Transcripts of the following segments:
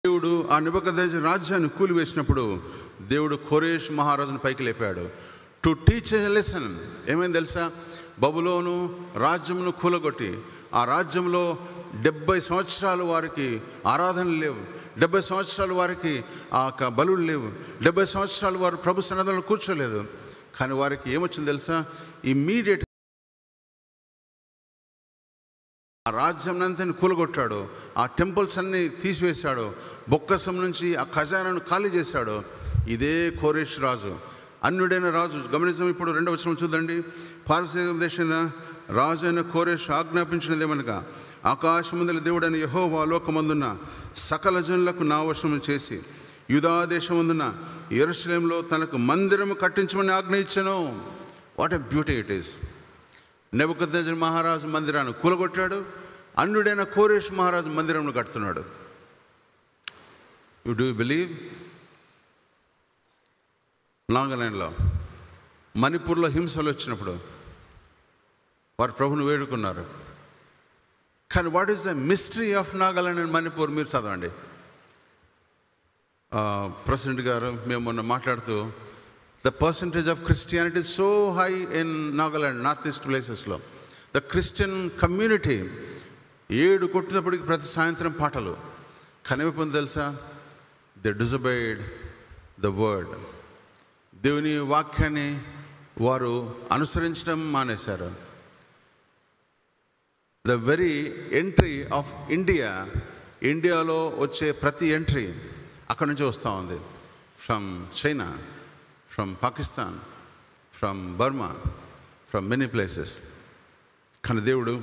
దేవుడు ఆ నిబద్ధ రాజ్యాన్ని కూలివేసినప్పుడు దేవుడు ఖోరేష్ మహారాజును పైకి లేపాడు టు టీచ్ ఎ లెసన్ ఏమైంది తెలుసా బబులోను రాజ్యమును కూలగొట్టి ఆ రాజ్యంలో డెబ్బై సంవత్సరాలు వారికి ఆరాధనలు లేవు డెబ్బై సంవత్సరాలు వారికి ఆ యొక్క బలులు లేవు డెబ్బై సంవత్సరాలు వారు ప్రభు సన్నదంలో కూర్చోలేదు కానీ వారికి ఏమొచ్చింది తెలుసా ఇమ్మీడియట్ ఆ రాజ్యం అంతని కూలగొట్టాడు ఆ టెంపుల్స్ అన్ని తీసివేశాడు బొక్కసం నుంచి ఆ ఖజానాను ఖాళీ చేశాడు ఇదే కోరేష్ రాజు అన్యుడైన రాజు గమనించం ఇప్పుడు రెండవ వచనం చూడండి పారసీక దేశం రాజు అయిన కోరేష్ ఆజ్ఞాపించినదేమనగా ఆకాశమందుల దేవుడైన యహోవా లోకమందున్న సకల జనులకు నా వశము చేసి యుధా దేశమందున ఎరుసలేంలో తనకు మందిరము కట్టించమని ఆజ్ఞ ఇచ్చను what a beauty it is Nebuchadnezzar మహారాజు మందిరాన్ని కూలగొట్టాడు అన్యుడైన కోరేష్ మహారాజు మందిరంను కడుతున్నాడు యు డూ బిలీవ్ నాగాలాండ్లో మణిపూర్లో హింసలు వచ్చినప్పుడు వారు ప్రభుని వేడుకున్నారు కానీ what is the mystery of Nagaland and Manipur మీరు చదవండి ప్రెసిడెంట్ గారు మేము మొన్న మాట్లాడుతూ the percentage of Christianity so high in Nagaland north east ప్లేసెస్లో ద క్రిస్టియన్ కమ్యూనిటీ ఏడు కొట్టినప్పటికి ప్రతి సాయంత్రం పాటలు కనిపిపోయింది తెలుసా ద డిజబైడ్ ద వర్డ్ దేవుని వాక్యాన్ని వారు అనుసరించడం మానేశారు the very entry of India ఇండియాలో వచ్చే ప్రతి ఎంట్రీ అక్కడి నుంచి వస్తూ ఉంది from China from Pakistan from Burma from many places కానీ దేవుడు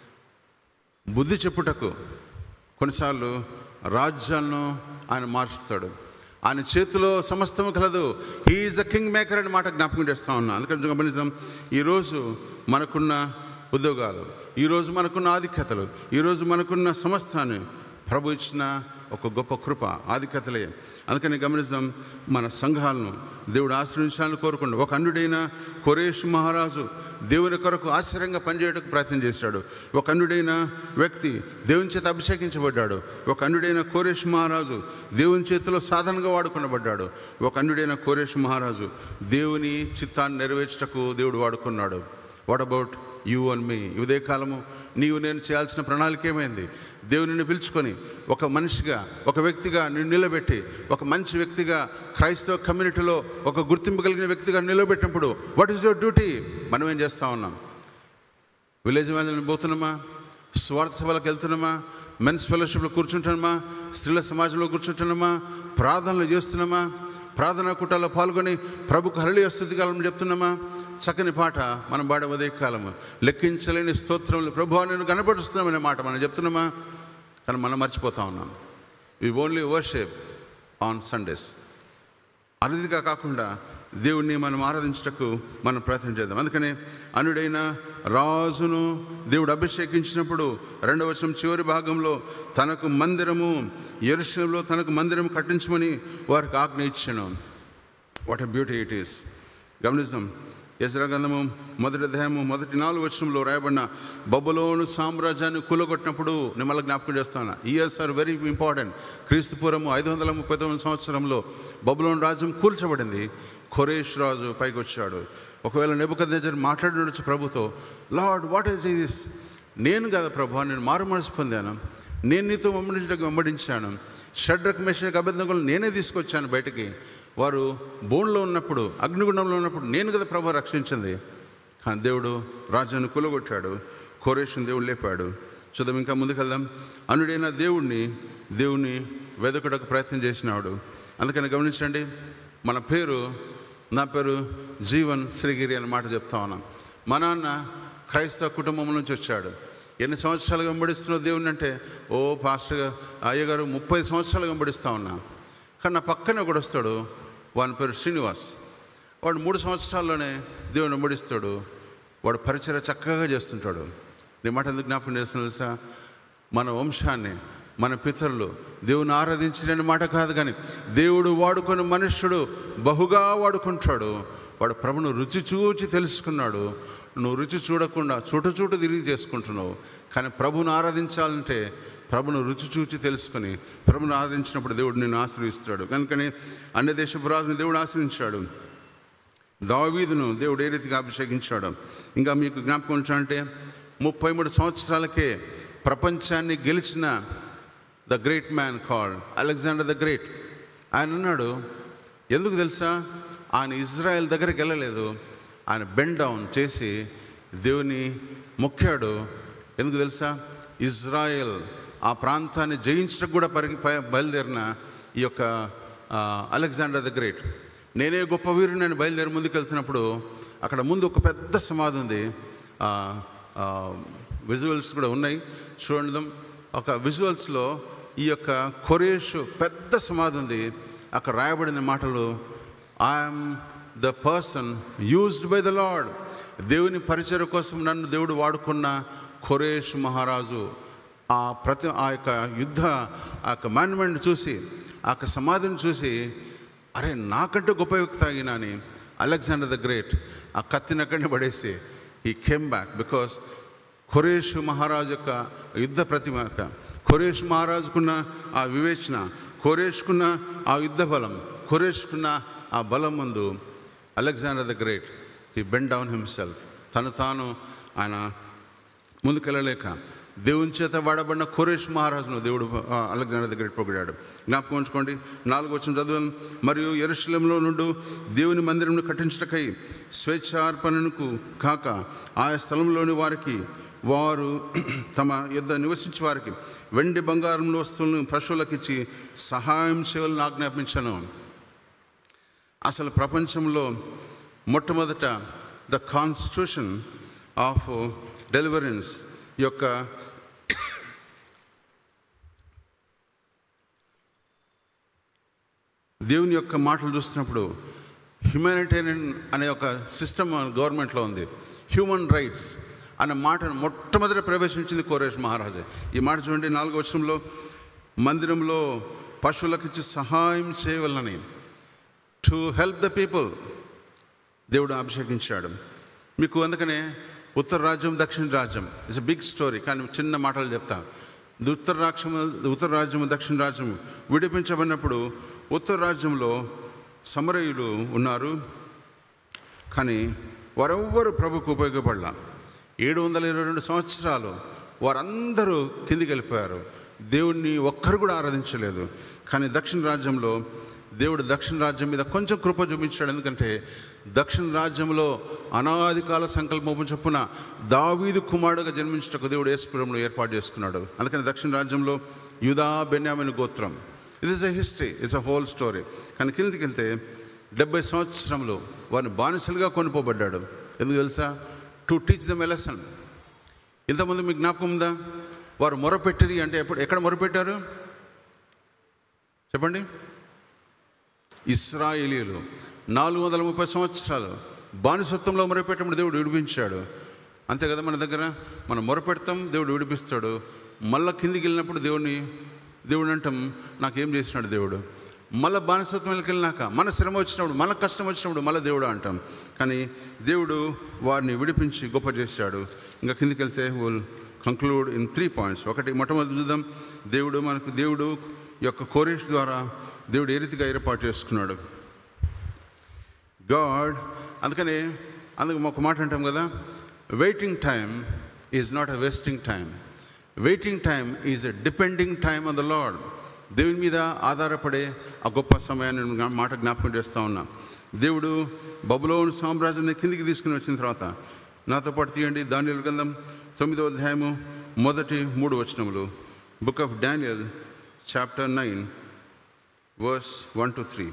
బుద్ధి చెప్పుటకు కొన్నిసార్లు రాజ్యాలను ఆయన మార్చుతాడు ఆయన చేతిలో సమస్తము కలదు ఈజ్ అ కింగ్ మేకర్ అనే మాట జ్ఞాపకం చేస్తూ ఉన్నా అందుకని గమనిద్దాం ఈరోజు మనకున్న ఉద్యోగాలు ఈరోజు మనకున్న ఆధిక్యతలు ఈరోజు మనకున్న సమస్తాన్ని ప్రభు ఇచ్చిన ఒక గొప్ప కృప ఆధిక్యతలే అందుకని గమనిద్దాం మన సంఘాలను దేవుడు ఆశ్రయించాలని కోరుకుండు ఒక అన్యుడైన కొరేష్ మహారాజు దేవుని కొరకు ఆశ్చర్యంగా పనిచేయడానికి ప్రయత్నం చేశాడు ఒక అన్యుడైన వ్యక్తి దేవుని చేత అభిషేకించబడ్డాడు ఒక అన్యుడైన కోరేష్ మహారాజు దేవుని చేతిలో సాధనగా వాడుకునబడ్డాడు ఒక అన్యుడైన కోరేష్ మహారాజు దేవుని చిత్తాన్ని నెరవేర్చటకు దేవుడు వాడుకున్నాడు what about you and me ఇదే కాలము నీవు నేను చేయాల్సిన ప్రణాళిక ఏమైంది దేవునిని పిలుచుకొని ఒక మనిషిగా ఒక వ్యక్తిగా నిన్ను నిలబెట్టి ఒక మంచి వ్యక్తిగా క్రైస్తవ కమ్యూనిటీలో ఒక గుర్తింపు కలిగిన వ్యక్తిగా నిలబెట్టినప్పుడు వాట్ ఈస్ యువర్ డ్యూటీ మనం ఏం చేస్తూ ఉన్నాం విలేజ్ వ్యాన్లను పోతున్నామా స్వార్థ సభలకు వెళ్తున్నామా మెన్స్ ఫెలోషిప్లో కూర్చుంటున్నామా స్త్రీల సమాజంలో కూర్చుంటున్నామా ప్రార్థనలు చేస్తున్నామా ప్రార్థనా కూటాల్లో పాల్గొని ప్రభుకు హరళీయ స్థుతికాలం చెప్తున్నామా చక్కని పాట మనం పాడే ఉదయ కాలము లెక్కించలేని స్తోత్రములు ప్రభు నేను కనపరుస్తున్నామనే మాట మనం చెప్తున్నామా కానీ మనం మర్చిపోతా ఉన్నాం we only worship on Sundays అరుదిగా కాకుండా దేవుణ్ణి మనం ఆరాధించటకు మనం ప్రయత్నం చేద్దాం అందుకనే అనుడైన రాజును దేవుడు అభిషేకించినప్పుడు రెండవ వచనం చివరి భాగంలో తనకు మందిరము ఎరుషంలో తనకు మందిరం కట్టించమని వారికి ఆజ్ఞ ఇచ్చాను what a beauty it is గమనిస్తాం యశర గ్రంథము మొదటి అధ్యాయము మొదటి నాలుగు వచనంలో రాయబడిన బబులోను సామ్రాజ్యాన్ని కూలగొట్టినప్పుడు నేను మళ్ళీ జ్ఞాపకం చేస్తాను ఇయర్స్ ఆర్ వెరీ ఇంపార్టెంట్ క్రీస్తుపురము ఐదు వందల ముప్పై తొమ్మిది సంవత్సరంలో బబులోను రాజ్యం కూల్చబడింది ఖొరేష్ రాజు పైకి వచ్చాడు ఒకవేళ నెబుకద్నెజర్ మాట్లాడినచ్చు ప్రభుతో లార్డ్ వాట్ ఈస్ దిస్ నేను కదా ప్రభు నేను మారు మనసు పొందాను నేను నీతో వెంబడించడానికి వెంబడించాను షడ్రక్ మెషక్ అభ్యర్థకులు నేనే తీసుకొచ్చాను బయటికి వారు బోన్లో ఉన్నప్పుడు అగ్నిగుండంలో ఉన్నప్పుడు నేను కదా ప్రభు రక్షించింది కానీ దేవుడు రాజాను కూలగొట్టాడు కోరేషన్ దేవుడు లేపాడు చూద్దాం ఇంకా ముందుకెళ్దాం అనుడైన దేవుణ్ణి దేవుణ్ణి వెదకడకు ప్రయత్నం చేసినాడు అందుకని గమనించండి మన పేరు నా పేరు జీవన్ శ్రీగిరి అనే మాట చెప్తా ఉన్నాం మా నాన్న క్రైస్తవ కుటుంబం నుంచి వచ్చాడు ఎన్ని సంవత్సరాలు వెంబడిస్తున్నావు దేవుని అంటే ఓ పాస్టర్ అయ్యగారు ముప్పై సంవత్సరాలు వెంబడిస్తా ఉన్నా కానీ నా పక్కనే ఒకడు వస్తాడు వాని పేరు శ్రీనివాస్ వాడు మూడు సంవత్సరాల్లోనే దేవుని వెంబడిస్తాడు వాడు పరిచయ చక్కగా చేస్తుంటాడు నీ మాట ఎందుకు జ్ఞాపకం చేస్తున్నా తెలుసా మన వంశాన్ని మన పితరులు దేవుని ఆరాధించిన మాట కాదు కానీ దేవుడు వాడుకొని మనుష్యుడు బహుగా వాడుకుంటాడు వాడు ప్రభును రుచి చూచి తెలుసుకున్నాడు నువ్వు రుచి చూడకుండా చుట చుట తిరిగి చేసుకుంటున్నావు కానీ ప్రభుని ఆరాధించాలంటే ప్రభును రుచి చూచి తెలుసుకొని ప్రభును ఆరాధించినప్పుడు దేవుడు నిన్ను ఆశ్రయిస్తాడు కనుకని అన్ని దేశపు రాజుని దేవుడు ఆశ్రయించాడు దావీదును దేవుడు ఏ రీతిగా అభిషేకించాడు ఇంకా మీకు జ్ఞాపకం ఉంచాలంటే ముప్పై మూడు సంవత్సరాలకే ప్రపంచాన్ని గెలిచిన the great man called Alexander the great ఆయన ఉన్నాడు ఎందుకు తెలుసా ఆయన ఇజ్రాయెల్ దగ్గరికి వెళ్ళలేదు ఆయన బెండ్ డౌన్ చేసి దేవుని మొక్కాడు ఎందుకు తెలుసా ఇజ్రాయెల్ ఆ ప్రాంతాన్ని జయించడానికి కూడా పరిగి ప- బయలుదేరిన ఈ యొక్క ఆ, అలెగ్జాండర్ ద గ్రేట్ నేనే గొప్ప వీరుని నేను బయలుదేరి ముందుకు వెళ్తున్నప్పుడు అక్కడ ముందు ఒక పెద్ద సమాధి ఉంది విజువల్స్ కూడా ఉన్నాయి చూడండి ఒక విజువల్స్లో ఈ యొక్క కొరేష్ పెద్ద సమాధి ఉంది అక్కడ రాయబడిన మాటలు I'm the person used by the Lord దేవుని పరిచయ కోసం నన్ను దేవుడు వాడుకున్న ఖొరేష్ మహారాజు ఆ ప్రతి ఆ యొక్క యుద్ధ ఆ యొక్క మాన్యుమెంట్ చూసి ఆ యొక్క సమాధిని చూసి అరే నాకంటే గొప్ప వ్యక్తి తాగినా అని అలెగ్జాండర్ ద గ్రేట్ ఆ కత్తిని అక్కడిని పడేసి ఈ కెమ్ బ్యాక్ బికాస్ ఖొరేష్ మహారాజు యొక్క యుద్ధ ప్రతిమ యొక్క ఖొరేష్ మహారాజుకున్న ఆ వివేచన ఖొరేష్కున్న ఆ యుద్ధ బలం ఖొరేష్కున్న ఆ బలం ముందు Alexander the great he bend down himself తను తాను ఆయన ముందుకెళ్ళలేక దేవుని చేత వాడబడిన ఖురేష్ మహారాజును దేవుడు ఆ, అలెగ్జాండర్ దగ్గర పొగిడాడు జ్ఞాపకం ఉంచుకోండి నాలుగు వచ్చిన చదువు మరియు ఎరుశలంలో నుండి దేవుని మందిరంను కట్టించటకై స్వేచ్ఛార్పణకు కాక ఆయా స్థలంలోని వారికి వారు తమ యుద్ధ నివసించే వారికి వెండి బంగారం వస్తువులను పశువులకిచ్చి సహాయం చేయాలని ఆజ్ఞాపించను అసలు ప్రపంచంలో మొట్టమొదట ద కాన్స్టిట్యూషన్ ఆఫ్ డెలివరెన్స్ యొక్క దేవుని యొక్క మాటలు చూస్తున్నప్పుడు హ్యుమానిటేరియన్ అనే ఒక సిస్టమ్ గవర్నమెంట్లో ఉంది హ్యూమన్ రైట్స్ అనే మాటను మొట్టమొదట ప్రవేశించింది కోరేష్ మహారాజే ఈ మాట చూడండి నాలుగో వచ్చంలో మందిరంలో పశువులకు ఇచ్చి సహాయం చేయవలనని టు హెల్ప్ ద పీపుల్ దేవుడు అభిషేకించాడు మీకు అందుకనే ఉత్తర రాజ్యం దక్షిణ రాజ్యం ఇట్స్ బిగ్ స్టోరీ కానీ చిన్న మాటలు చెప్తా ఉత్తర రాజ్యం ఉత్తర రాజ్యం దక్షిణ రాజ్యం విడిపించబడినప్పుడు ఉత్తర రాజ్యంలో సమరయులు ఉన్నారు కానీ వారెవ్వరు ప్రభుకు ఉపయోగపడలా ఏడు వందల ఇరవై రెండు సంవత్సరాలు వారందరూ కిందికి వెళ్ళిపోయారు దేవుణ్ణి ఒక్కరు కూడా ఆరాధించలేదు కానీ దక్షిణ రాజ్యంలో దేవుడు దక్షిణ రాజ్యం మీద కొంచెం కృప చూపించాడు ఎందుకంటే దక్షిణ రాజ్యంలో అనాది కాల సంకల్పం చొప్పున దావీదు కుమారుడుగా జన్మించటకు దేవుడు యేసుపురంలో ఏర్పాటు చేసుకున్నాడు అందుకని దక్షిణ రాజ్యంలో యుధా బెన్యామిన్ గోత్రం ఇది is a history it's a whole story కానీ కిందికి వెళ్తే డెబ్బై సంవత్సరంలో వారిని బానిసలుగా కొనిపోబడ్డాడు ఎందుకు తెలుసా to teach them a lesson ఇంతకుముందు మీకు జ్ఞాపకం ఉందా వారు మొరపెట్టిరి అంటే ఎప్పుడు ఎక్కడ మొరపెట్టారు చెప్పండి ఇస్రాయేలీలు నాలుగు వందల ముప్పై సంవత్సరాలు బానిసత్వంలో మొరపెట్టినప్పుడు దేవుడు విడిపించాడు అంతే కదా మన దగ్గర మనం మొరపెడతాం దేవుడు విడిపిస్తాడు మళ్ళా కిందికి వెళ్ళినప్పుడు దేవుడిని దేవుడు అంటాం నాకేం చేసినాడు దేవుడు మళ్ళీ బానిసత్వంలోకి వెళ్ళినాక మన శ్రమ వచ్చినప్పుడు మన కష్టం వచ్చినప్పుడు మళ్ళీ దేవుడు అంటాం కానీ దేవుడు వారిని విడిపించి గొప్ప చేశాడు ఇంకా కిందికి వెళ్తే will conclude in three points ఒకటి మొట్టమొదటి చూద్దాం దేవుడు మనకు దేవుడు యొక్క కోరేష్ ద్వారా దేవుడు ఏ రీతిగా ఏర్పాటు చేసుకున్నాడు గాడ్ అందుకని అందుకు ఒక మాట అంటాం కదా waiting time is not a wasting time waiting time is a depending time on the Lord దేవుని మీద ఆధారపడే ఆ గొప్ప సమయాన్ని నేను జ్ఞా- మాట జ్ఞాపకం చేస్తూ ఉన్నా దేవుడు బబులోని సామ్రాజ్యాన్ని కిందికి తీసుకుని వచ్చిన తర్వాత నాతో పాటు తీయండి దానియల్ గ్రంథం తొమ్మిదో అధ్యాయము మొదటి మూడు వచనములు book of Daniel chapter nine verse one two three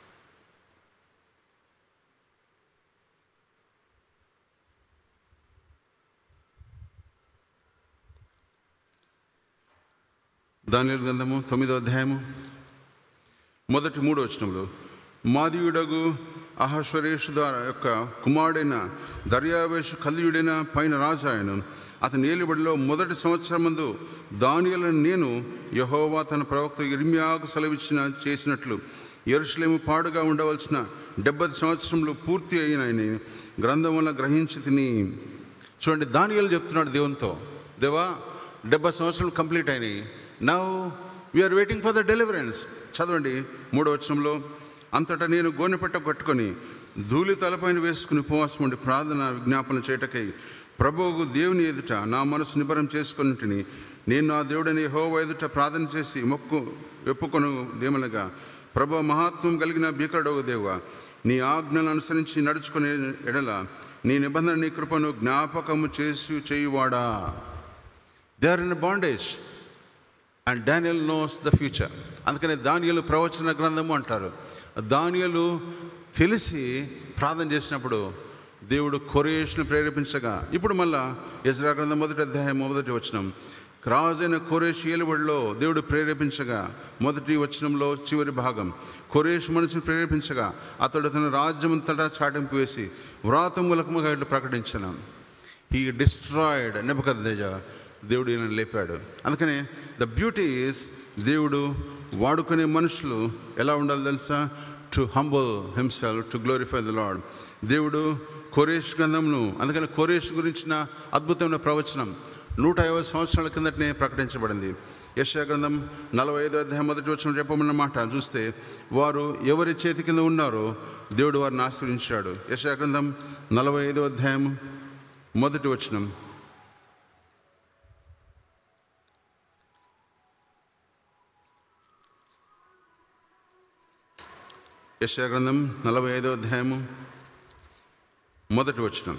Daniel గ్రంథము తొమ్మిదో అధ్యాయము మొదటి మూడు వచనంలో మాదియుడగు అహశ్వరేషు ద్వారా యొక్క కుమారుడైన దర్యావేషు కల్యుడైన పైన రాజు ఆయన అతని ఏలుబడిలో మొదటి సంవత్సరం ముందు దానియలను నేను యహోవా తన ప్రవక్త ఇర్మియాకు సెలవిచ్చిన చేసినట్లు ఎరుసలేము పాడుగా ఉండవలసిన డెబ్బై సంవత్సరంలో పూర్తి అయిన గ్రంథం వల్ల గ్రహించి తిని చూడండి దానియలు చెప్తున్నాడు దేవునితో దేవా డెబ్బై సంవత్సరాలు కంప్లీట్ అయినాయి now we are waiting for the deliverance చదవండి మూడో వచనంలో అంతటా నేను గోనెపట్ట కట్టుకొని ధూళి తలపైన వేసుకుని ఉపవాసం ఉండి ప్రార్థన విజ్ఞాపన చేయటకై ప్రభువుకు దేవుని ఎదుట నా మనసు నిబరం చేసుకున్నట్టుని నేను నా దేవుడని హోవ ఎదుట ప్రార్థన చేసి మొక్కు ఒప్పుకొను దేమనగా ప్రభు మహాత్వం కలిగిన భీకరుడవు దేవ నీ ఆజ్ఞను అనుసరించి నడుచుకునే ఎడల నీ నిబంధన నీ కృపను జ్ఞాపకము చేసి చేయువాడా they are in bondage and Daniel knows the future అందుకనే దానియలు ప్రవచన గ్రంథము అంటారు దానియలు తెలిసి ప్రార్థన చేసినప్పుడు దేవుడు కొరేష్ను ప్రేరేపించగా ఇప్పుడు మళ్ళా యజ్రా గ్రంథం మొదటి అధ్యాయం మొదటి వచనం రాజైన కొరేష్ ఏలుబడిలో దేవుడు ప్రేరేపించగా మొదటి వచనంలో చివరి భాగం కొరేష్ మనుషుని ప్రేరేపించగా అతడు తన రాజ్యమంతటా చాటింపు వేసి వ్రాత మూలకముగా ఇట్లు ప్రకటించను హీ డిస్ట్రాయిడ్ నెబద్ దేవుడు ఈయన లేపాడు అందుకనే ద బ్యూటీ ఈస్ దేవుడు వాడుకునే మనుషులు ఎలా ఉండాలి తెలుసా to humble himself to glorify the Lord దేవుడు కోరేష్ గ్రంథంను అందుకని కోరేష్ గురించిన అద్భుతమైన ప్రవచనం నూట యాభై సంవత్సరాల కిందటనే ప్రకటించబడింది యశా గ్రంథం నలభై ఐదో అధ్యాయం మొదటి వచ్చిన చెప్పమన్న మాట చూస్తే వారు ఎవరి చేతి కింద ఉన్నారో దేవుడు వారిని ఆశ్రయించాడు యశా గ్రంథం నలభై ఐదో అధ్యాయం మొదటి వచనం యశా గ్రంథం నలభై ఐదో అధ్యాయము మొదటి వచనం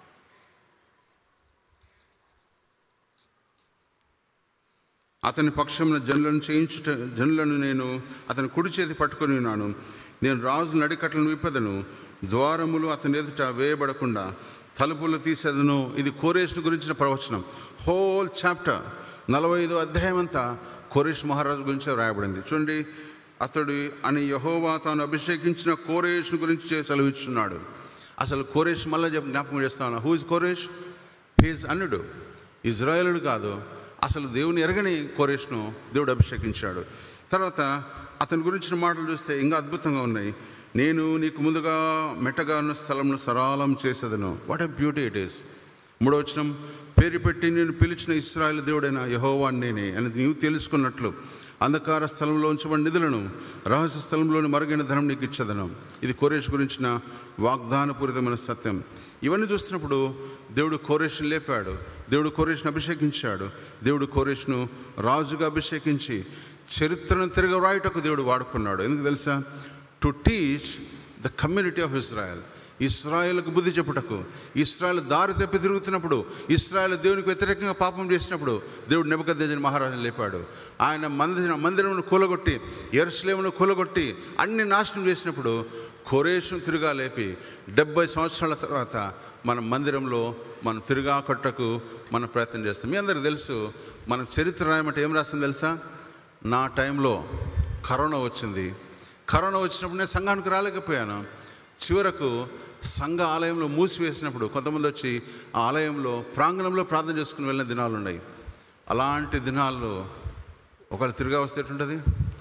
అతని పక్షమున జనులను చేయించుట జనులను నేను అతని కుడి చేతి పట్టుకొని ఉన్నాను నేను రాజు నడికట్లను విప్పదను ద్వారములు అతని ఎదుట వేయబడకుండా తలుపులు తీసేదను ఇది కోరేష్ను గురించిన ప్రవచనం హోల్ చాప్టర్ నలభై ఐదో అధ్యాయం అంతా కోరేష్ మహారాజు గురించి రాయబడింది చూడండి అతడు అని యహోవా తాను అభిషేకించిన కోరేష్ను గురించి సెలవిస్తున్నాడు అసలు కోరేష్ మళ్ళీ చెప్పి జ్ఞాపకం చేస్తాను హూ ఇస్ కోరేష్ హీజ్ అన్నుడు ఇజ్రాయేలుడు కాదు అసలు దేవుని ఎరగని కోరేష్ను దేవుడు అభిషేకించాడు తర్వాత అతని గురించిన మాటలు చూస్తే ఇంకా అద్భుతంగా ఉన్నాయి నేను నీకు ముందుగా మెట్టగా ఉన్న స్థలంను సరళం చేసేదను what a beauty it is మూడో వచనం పేరు పెట్టి నేను పిలిచిన ఇస్రాయల్ దేవుడైన యహోవాన్ నేనే అని నీవు తెలుసుకున్నట్లు అంధకార స్థలంలో ఉంచబడిన నిధులను రహస్య స్థలంలోని మరుగైన ధనం నీకు ఇచ్చదను ఇది కోరేష్ గురించిన వాగ్దానపూరితమైన సత్యం ఇవన్నీ చూస్తున్నప్పుడు దేవుడు కోరేష్ను లేపాడు దేవుడు కోరేష్ను అభిషేకించాడు దేవుడు కోరేష్ను రాజుగా అభిషేకించి చరిత్రను తిరగ రాయటకు దేవుడు వాడుకున్నాడు ఎందుకు తెలుసా to teach the community of Israel ఇస్రాయేల్కు బుద్ధి చెప్పుటకు ఇస్రాయల్ దారి తప్పి తిరుగుతున్నప్పుడు ఇస్రాయల్ దేవునికి వ్యతిరేకంగా పాపం చేసినప్పుడు దేవుడు నెబద్ మహారాజును లేపాడు ఆయన మందిర మందిరమును కూలగొట్టి ఎరుసలేమును కూలగొట్టి అన్ని నాశనం చేసినప్పుడు కొరేషును తిరుగా లేపి డెబ్బై సంవత్సరాల తర్వాత మన మందిరంలో మనం తిరుగా కొట్టకు మనం ప్రయత్నం చేస్తాం మీ అందరికి తెలుసు మనం చరిత్ర రాయమంటే ఏం రాస్తుంది తెలుసా నా టైంలో కరోనా వచ్చింది కరోనా వచ్చినప్పుడు నేను సంఘానికి రాలేకపోయాను చివరకు సంఘ ఆలయంలో మూసివేసినప్పుడు కొంతమంది వచ్చి ఆ ఆలయంలో ప్రాంగణంలో ప్రార్థన చేసుకుని వెళ్ళిన దినాలు ఉన్నాయి అలాంటి దినాల్లో ఒకళ్ళు తిరిగా వస్తే ఎట్లుంటుంది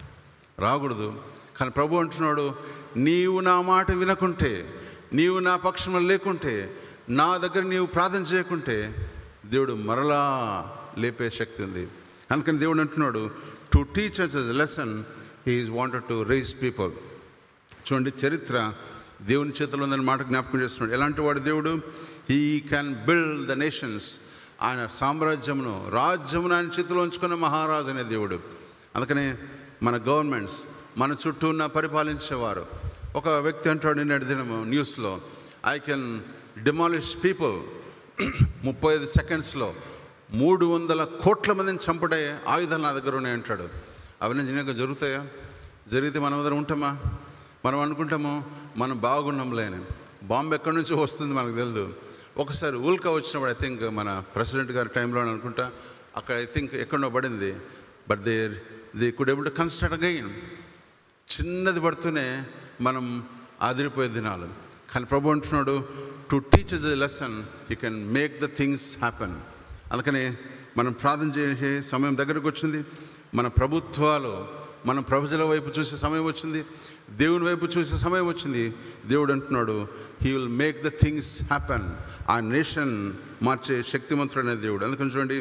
రాకూడదు కానీ ప్రభు అంటున్నాడు నీవు నా మాట వినకుంటే నీవు నా పక్షంలో లేకుంటే నా దగ్గర నీవు ప్రార్థన చేయకుంటే దేవుడు మరలా లేపే శక్తి ఉంది అందుకని దేవుడు అంటున్నాడు to teach us lesson he is wanted to raise people చూడండి చరిత్ర దేవుని చేతిలో ఉందని మాట జ్ఞాపకం చేస్తున్నాడు ఎలాంటి వాడు దేవుడు he can build the nations ఆయన సామ్రాజ్యమును రాజ్యమును ఆయన చేతిలో ఉంచుకున్న మహారాజు అనే దేవుడు అందుకనే మన గవర్నమెంట్స్ మన చుట్టూ ఉన్న పరిపాలించేవారు ఒక వ్యక్తి అంటాడు నిన్నటి దినము న్యూస్లో ఐ కెన్ డిమాలిష్ పీపుల్ ముప్పై ఐదు సెకండ్స్లో మూడు వందల కోట్ల మందిని చంపడే ఆయుధాలు నా దగ్గర ఉన్నాయి అంటాడు అవన్నీ నిజంగా జరుగుతాయా జరిగితే మనం దగ్గర ఉంటామా మనం అనుకుంటాము మనం బాగున్నాంలే అని బాంబు ఎక్కడి నుంచి వస్తుంది మనకు తెలియదు ఒకసారి ఉల్కా వచ్చినప్పుడు ఐ థింక్ మన ప్రెసిడెంట్ గారి టైంలో అనుకుంటా అక్కడ ఐ థింక్ ఎక్కడో పడింది but they they could able to construct again చిన్నది పడుతూనే మనం ఆదిరిపోయే దినాలు కానీ ప్రభు అంటున్నాడు to teach a lesson you can make the things happen అందుకనే మనం ప్రార్థన చేసే సమయం దగ్గరకు వచ్చింది మన ప్రభుత్వాలు మన ప్రజల వైపు చూసే సమయం వచ్చింది దేవుని వైపు చూసే సమయం వచ్చింది దేవుడు అంటున్నాడు he will make the things happen ఆ నేషన్ మార్చే శక్తిమంతుడు అనే దేవుడు అందుకని చూడండి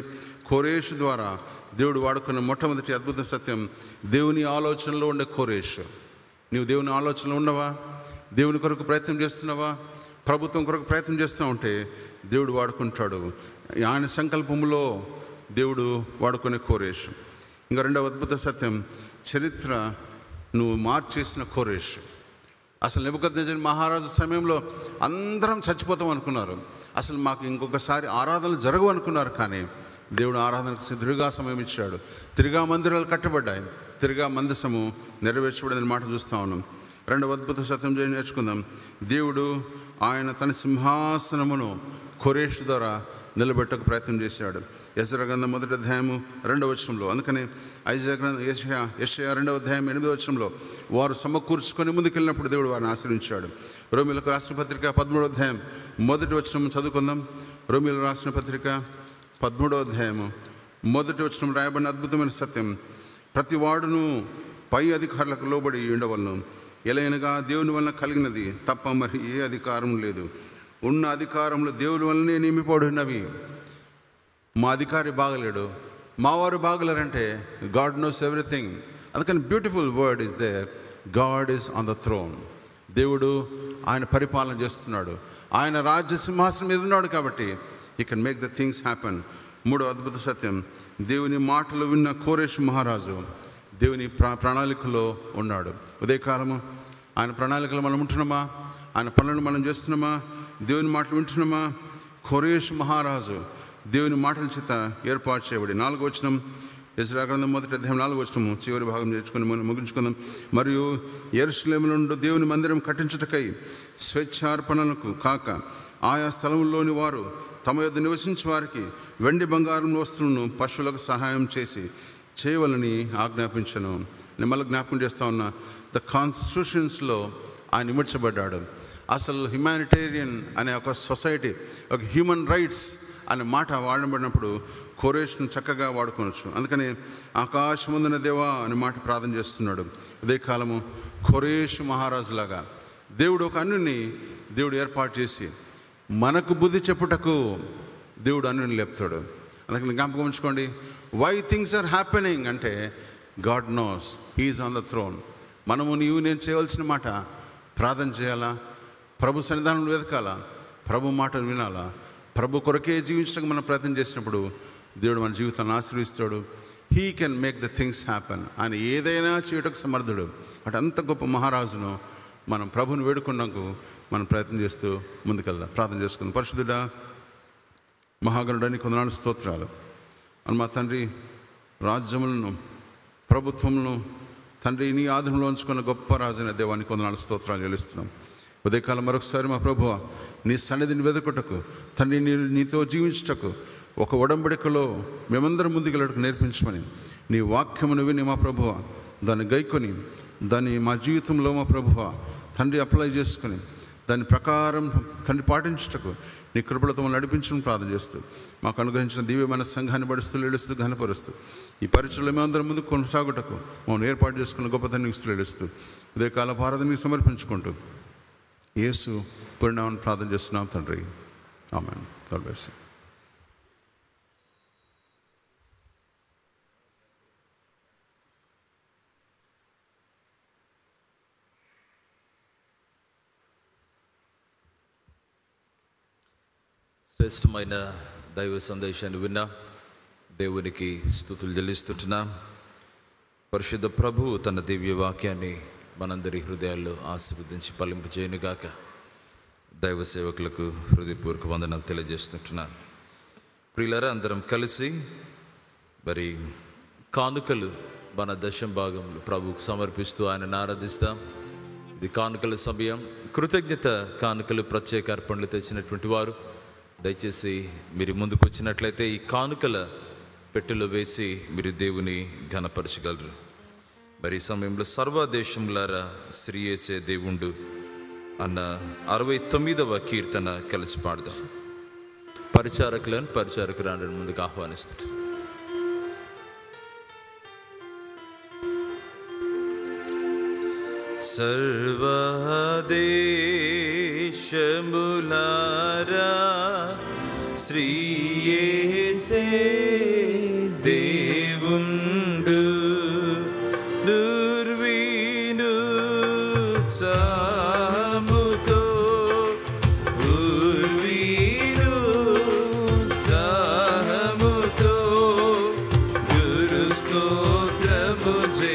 కోరేషు ద్వారా దేవుడు వాడుకున్న మొట్టమొదటి అద్భుత సత్యం దేవుని ఆలోచనలో ఉండే కోరేషు నీవు దేవుని ఆలోచనలో ఉన్నవా దేవుని కొరకు ప్రయత్నం చేస్తున్నావా ప్రభుత్వం కొరకు ప్రయత్నం చేస్తూ ఉంటే దేవుడు వాడుకుంటాడు ఆయన సంకల్పంలో దేవుడు వాడుకునే కోరేషు ఇంకా రెండవ అద్భుత సత్యం చరిత్ర నువ్వు మార్చేసిన కోరేషు అసలు నిబద్ధించిన మహారాజు సమయంలో అందరం చచ్చిపోతాం అనుకున్నారు అసలు మాకు ఇంకొకసారి ఆరాధనలు జరగవు అనుకున్నారు కానీ దేవుడు ఆరాధనకు తిరుగా సమయం ఇచ్చాడు తిరిగా మందిరాలు కట్టబడ్డాయి తిరిగా మందసము నెరవేర్చబడిందని మాట చూస్తా ఉన్నాం రెండవ అద్భుత సత్యం చేసి నేర్చుకుందాం దేవుడు ఆయన తన సింహాసనమును కొరేష్ ద్వారా నిలబెట్టకు ప్రయత్నం చేశాడు యశర గ్రంథం మొదటి అధ్యాయము రెండవ వచనంలో అందుకని ఐజా గ్రంథం యశయా యశయా రెండవ అధ్యాయం ఎనిమిదవ వచనంలో వారు సమకూర్చుకొని ముందుకెళ్ళినప్పుడు దేవుడు వారిని ఆశ్రయించాడు రోమిలకు రాసిన పత్రిక పదమూడవ అధ్యాయం మొదటి వచనం చదువుకుందాం రోమిలకు రాసిన పత్రిక పదమూడవ అధ్యాయము మొదటి వచనం రాయబడిన అద్భుతమైన సత్యం ప్రతి వాడును పై అధికారులకు లోబడి ఉండవలను ఎలైనగా దేవుని వలన కలిగినది తప్ప మరి ఏ అధికారం లేదు ఉన్న అధికారంలో దేవుని వల్లనే నియమిపడినవి మా అధికారి బాగలేడు మా వారు బాగలేరంటే గాడ్ నోస్ ఎవ్రీథింగ్ అందుకని beautiful word is the God is on the throne దేవుడు ఆయన పరిపాలన చేస్తున్నాడు ఆయన రాజ్య సింహాసనం మీద ఉన్నాడు కాబట్టి ఈ can make the things happen మూడో అద్భుత సత్యం దేవుని మాటలు విన్న కోరేష్ మహారాజు దేవుని ప్రా ప్రణాళికలో ఉన్నాడు ఉదయకాలము ఆయన ప్రణాళికలో మనం ఉంటున్నామా ఆయన పనులను మనం చేస్తున్నామా దేవుని మాటలు వింటున్నామా ఖొరేష్ మహారాజు దేవుని మాటల చేత ఏర్పాటు చేయబడి నాలుగు వచనం ఇజ్రా గ్రంథం మొదటి అధ్యాయం నాలుగు వచనము చివరి భాగం నేర్చుకుని మనం ముగించుకుందాం మరియు ఎరుసలేము నుండి దేవుని మందిరం కట్టించుటకై స్వేచ్ఛార్పణలకు కాక ఆయా స్థలంలోని వారు తమ యొద్ద నివసించే వారికి వెండి బంగారం వస్తువులను పశువులకు సహాయం చేసి చేయవలని ఆజ్ఞాపించను నేను మళ్ళీ జ్ఞాపకం చేస్తా ఉన్నా ద కాన్స్టిట్యూషన్స్లో ఆయన ఇమర్చబడ్డాడు అసలు హ్యుమానిటేరియన్ అనే ఒక సొసైటీ ఒక హ్యూమన్ రైట్స్ అనే మాట వాడబడినప్పుడు కోరేష్ను చక్కగా వాడుకోవచ్చు అందుకని ఆకాశముందున దేవా అనే మాట ప్రార్థన చేస్తున్నాడు ఇదే కాలము ఖొరేష్ మహారాజులాగా దేవుడు ఒక అన్యుని దేవుడు ఏర్పాటు చేసి మనకు బుద్ధి చెప్పుటకు దేవుడు అన్యుని లేపుతాడు అందుకని జ్ఞాపకం ఉంచుకోండి వై థింగ్స్ ఆర్ హ్యాపెనింగ్ అంటే God knows he is on the throne మనము నీవు నేను చేయవలసిన మాట ప్రార్థన చేయాలా ప్రభు సన్నిధానం వెతకాలా ప్రభు మాటలు వినాలా ప్రభు కొరకే జీవించడానికి మనం ప్రయత్నం చేసినప్పుడు దేవుడు మన జీవితాన్ని ఆశీర్విస్తాడు he can make the things happen ఆయన ఏదైనా చేయటకు సమర్థుడు అటు అంత గొప్ప మహారాజును మనం ప్రభుని వేడుకున్నాకు మనం ప్రయత్నం చేస్తూ ముందుకెళ్దాం ప్రార్థన చేసుకుందాం పరిశుద్ధుడా మహాగణుడని కొందనాడు స్తోత్రాలు అని మా తండ్రి రాజ్యములను ప్రభుత్వములను తండ్రి నీ ఆధునంలో ఉంచుకున్న గొప్ప రాజైన దేవానికి కొందనాలు స్తోత్రాలు చెల్లిస్తున్నాం ఉదయకాలం మరొకసారి మా ప్రభువ నీ సన్నిధిని వెతుకుటకు తండ్రి నీ నీతో జీవించుటకు ఒక ఒడంబడికలో మేమందరం ముందుకెళ్ళటకు నేర్పించమని నీ వాక్యమును విని మా ప్రభువ దాన్ని గైకొని దాన్ని మా జీవితంలో మా ప్రభువ తండ్రి అప్లై చేసుకుని దాని ప్రకారం తండ్రి పాటించుటకు నీ కృపలతో మమ్మల్ని నడిపించడం ప్రార్థన చేస్తూ మాకు అనుగ్రహించిన దివ్యమైన సంఘాన్ని పడుస్తూ ఏడుస్తూ ఘనపరుస్తూ ఈ పరిచయలో మేమందరం ముందు కొనసాగుటకు మమ్మల్ని ఏర్పాటు చేసుకున్న గొప్ప తండ్రి ఇస్తూ ఏడుస్తూ ఇదే కాల భారతని సమర్పించుకుంటూ యేసు పరిణామం ప్రార్థన చేస్తున్నాం తండ్రి ఆమెన్ గాడ్ బ్లెస్ యూ శ్రేష్టమైన దైవ సందేశాన్ని విన్నా దేవునికి స్థుతులు చెల్లిస్తుంటున్నా పరిశుద్ధ ప్రభు తన దివ్య వాక్యాన్ని మనందరి హృదయాల్లో ఆశీర్వదించి పలింపు చేయనుగాక దైవ సేవకులకు హృదయపూర్వక వందనాలు తెలియజేస్తుంటున్నాను ప్రియులరా అందరం కలిసి మరి కానుకలు మన దశం భాగంలో ప్రభువుకు సమర్పిస్తూ ఆయనను ఆరాధిస్తాం ఇది కానుకల సమయం కృతజ్ఞత కానుకలు ప్రత్యేక అర్పణలు తెచ్చినటువంటి వారు దయచేసి మీరు ముందుకు వచ్చినట్లయితే ఈ కానుకల పెట్టెలో వేసి మీరు దేవుని ఘనపరచగలరు మరి ఈ సమయంలో సర్వదేశంలారా శ్రీయేసే దేవుండు అన్న అరవై తొమ్మిదవ కీర్తన కలిసి పాడదాం పరిచారకులను పరిచారకురాలను ముందుకు ఆహ్వానిస్తాడు సర్వదేశములారా శ్రీయేసే ఉత్సాహముతో ఉర్వీరు ఉత్సాహముతో గురు స్తోత్రము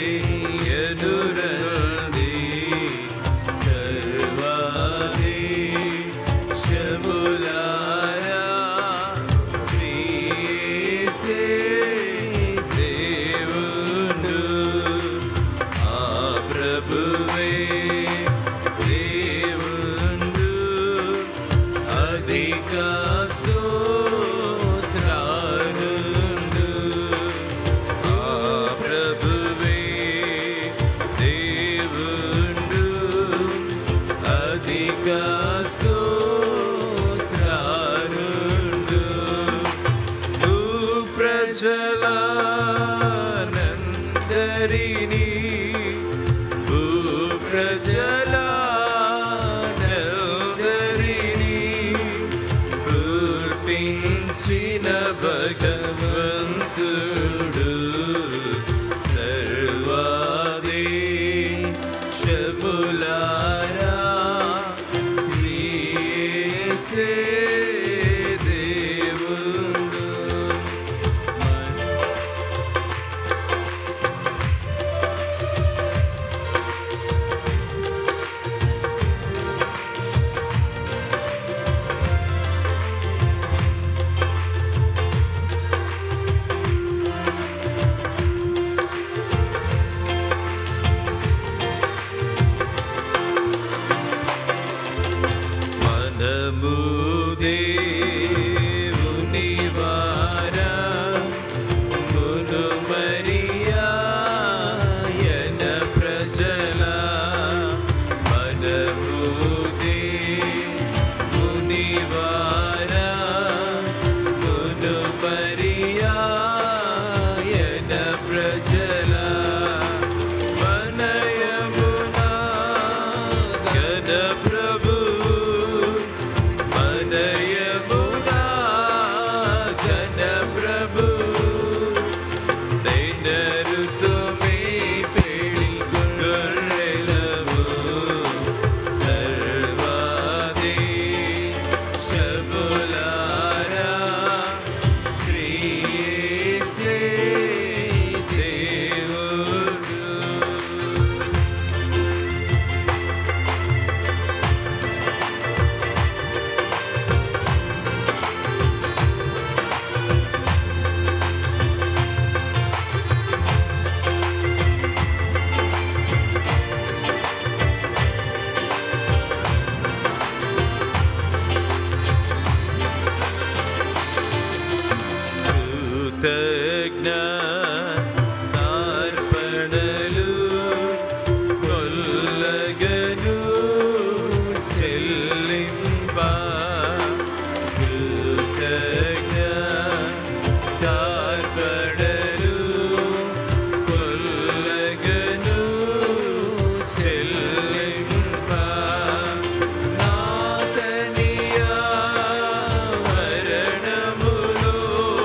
చేయనురండి సర్వాది శములారా శ్రీయేసే దేవుడు ఆ ప్రభువే దేవుడు అధిక స్తోత్రానుండు ఆ ప్రభువే దేవుడు అధిక స్తోత్రానుండు భూ ప్రజలందరినీ భూ ప్రజలందరినీ పుట్టించిన భగవంతుడు సర్వాది శములారా శ్రీయేసే దేవుడు మనము దేవుని వారా మును మరియా యన ప్రజల మనము దేవుని వారా మును మరియా యన ప్రజల మనయమునా గణ ప్రభు మనయమునా గణ ప్రభు నైనరుతో మే పెళ్ళి గొర్రెలము సర్వాది శములారా శ్రీయేసే దేవుడు కృతజ్ఞ తార్పణలు కొల్లగను చెల్లింప కృతజ్ఞ తార్పణలు కొల్లగను చెల్లింప నాదనియా వరణములో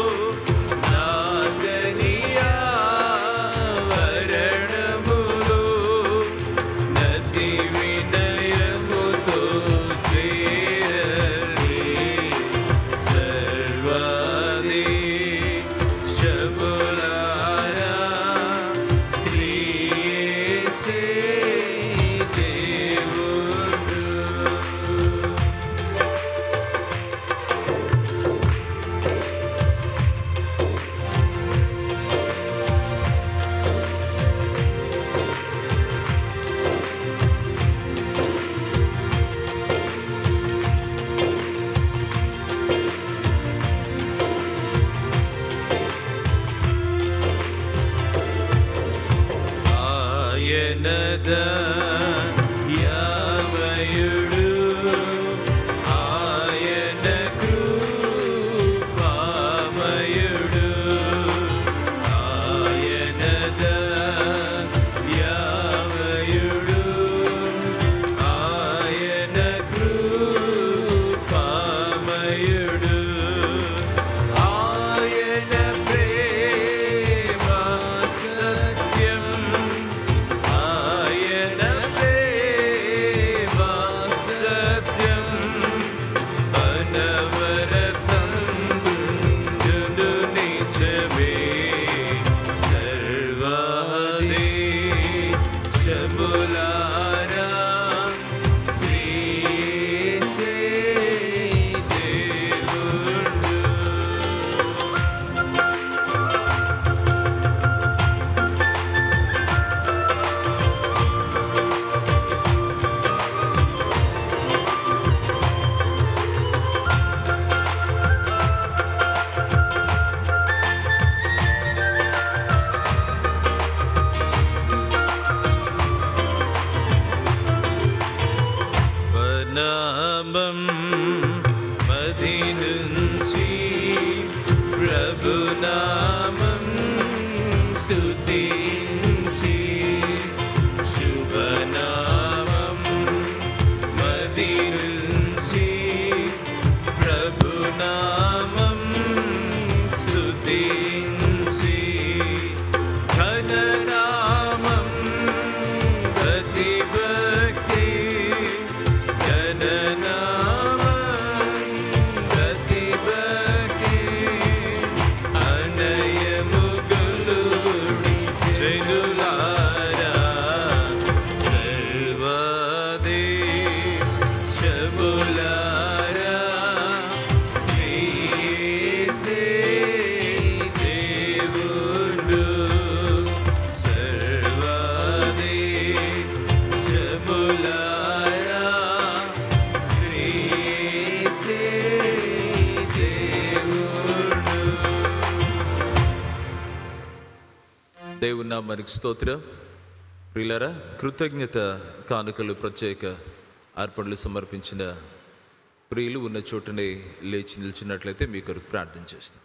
నాదనియా వరణములో నది వినయముతో చేరలి సర్వాది శములారా శ్రీయేసే దేవుడు ఆయనద యావయుడు ఆయన కృపామయుడు ఆయనద యావయుడు ఆయన కృపామయుడు ఆయన ప్రేమ సత్యం ఆయన శములారా శ్రీయేసే దేవుండు నామం మది నుంచి ప్రభునామం స్తుతించి శుభనామం మది నుంచి ప్రభునామం స్తుతించి ఘననామం గతి భక్తి జననామం గతి భక్తి అనయము గొలుగుడి శ్రేణులారా సర్వదే శములారా శ్రీయేసే దేవుండు సర్వదే శములారా శ్రీయేసే దేవుండు దేవుని నామానికి స్తోత్రం ప్రియులరా కృతజ్ఞత కానుకలు ప్రత్యేక అర్పణలు సమర్పించిన ప్రియులు ఉన్న చోటనే లేచి నిల్చున్నట్లయితే మీ కొరకు ప్రార్థన చేస్తాం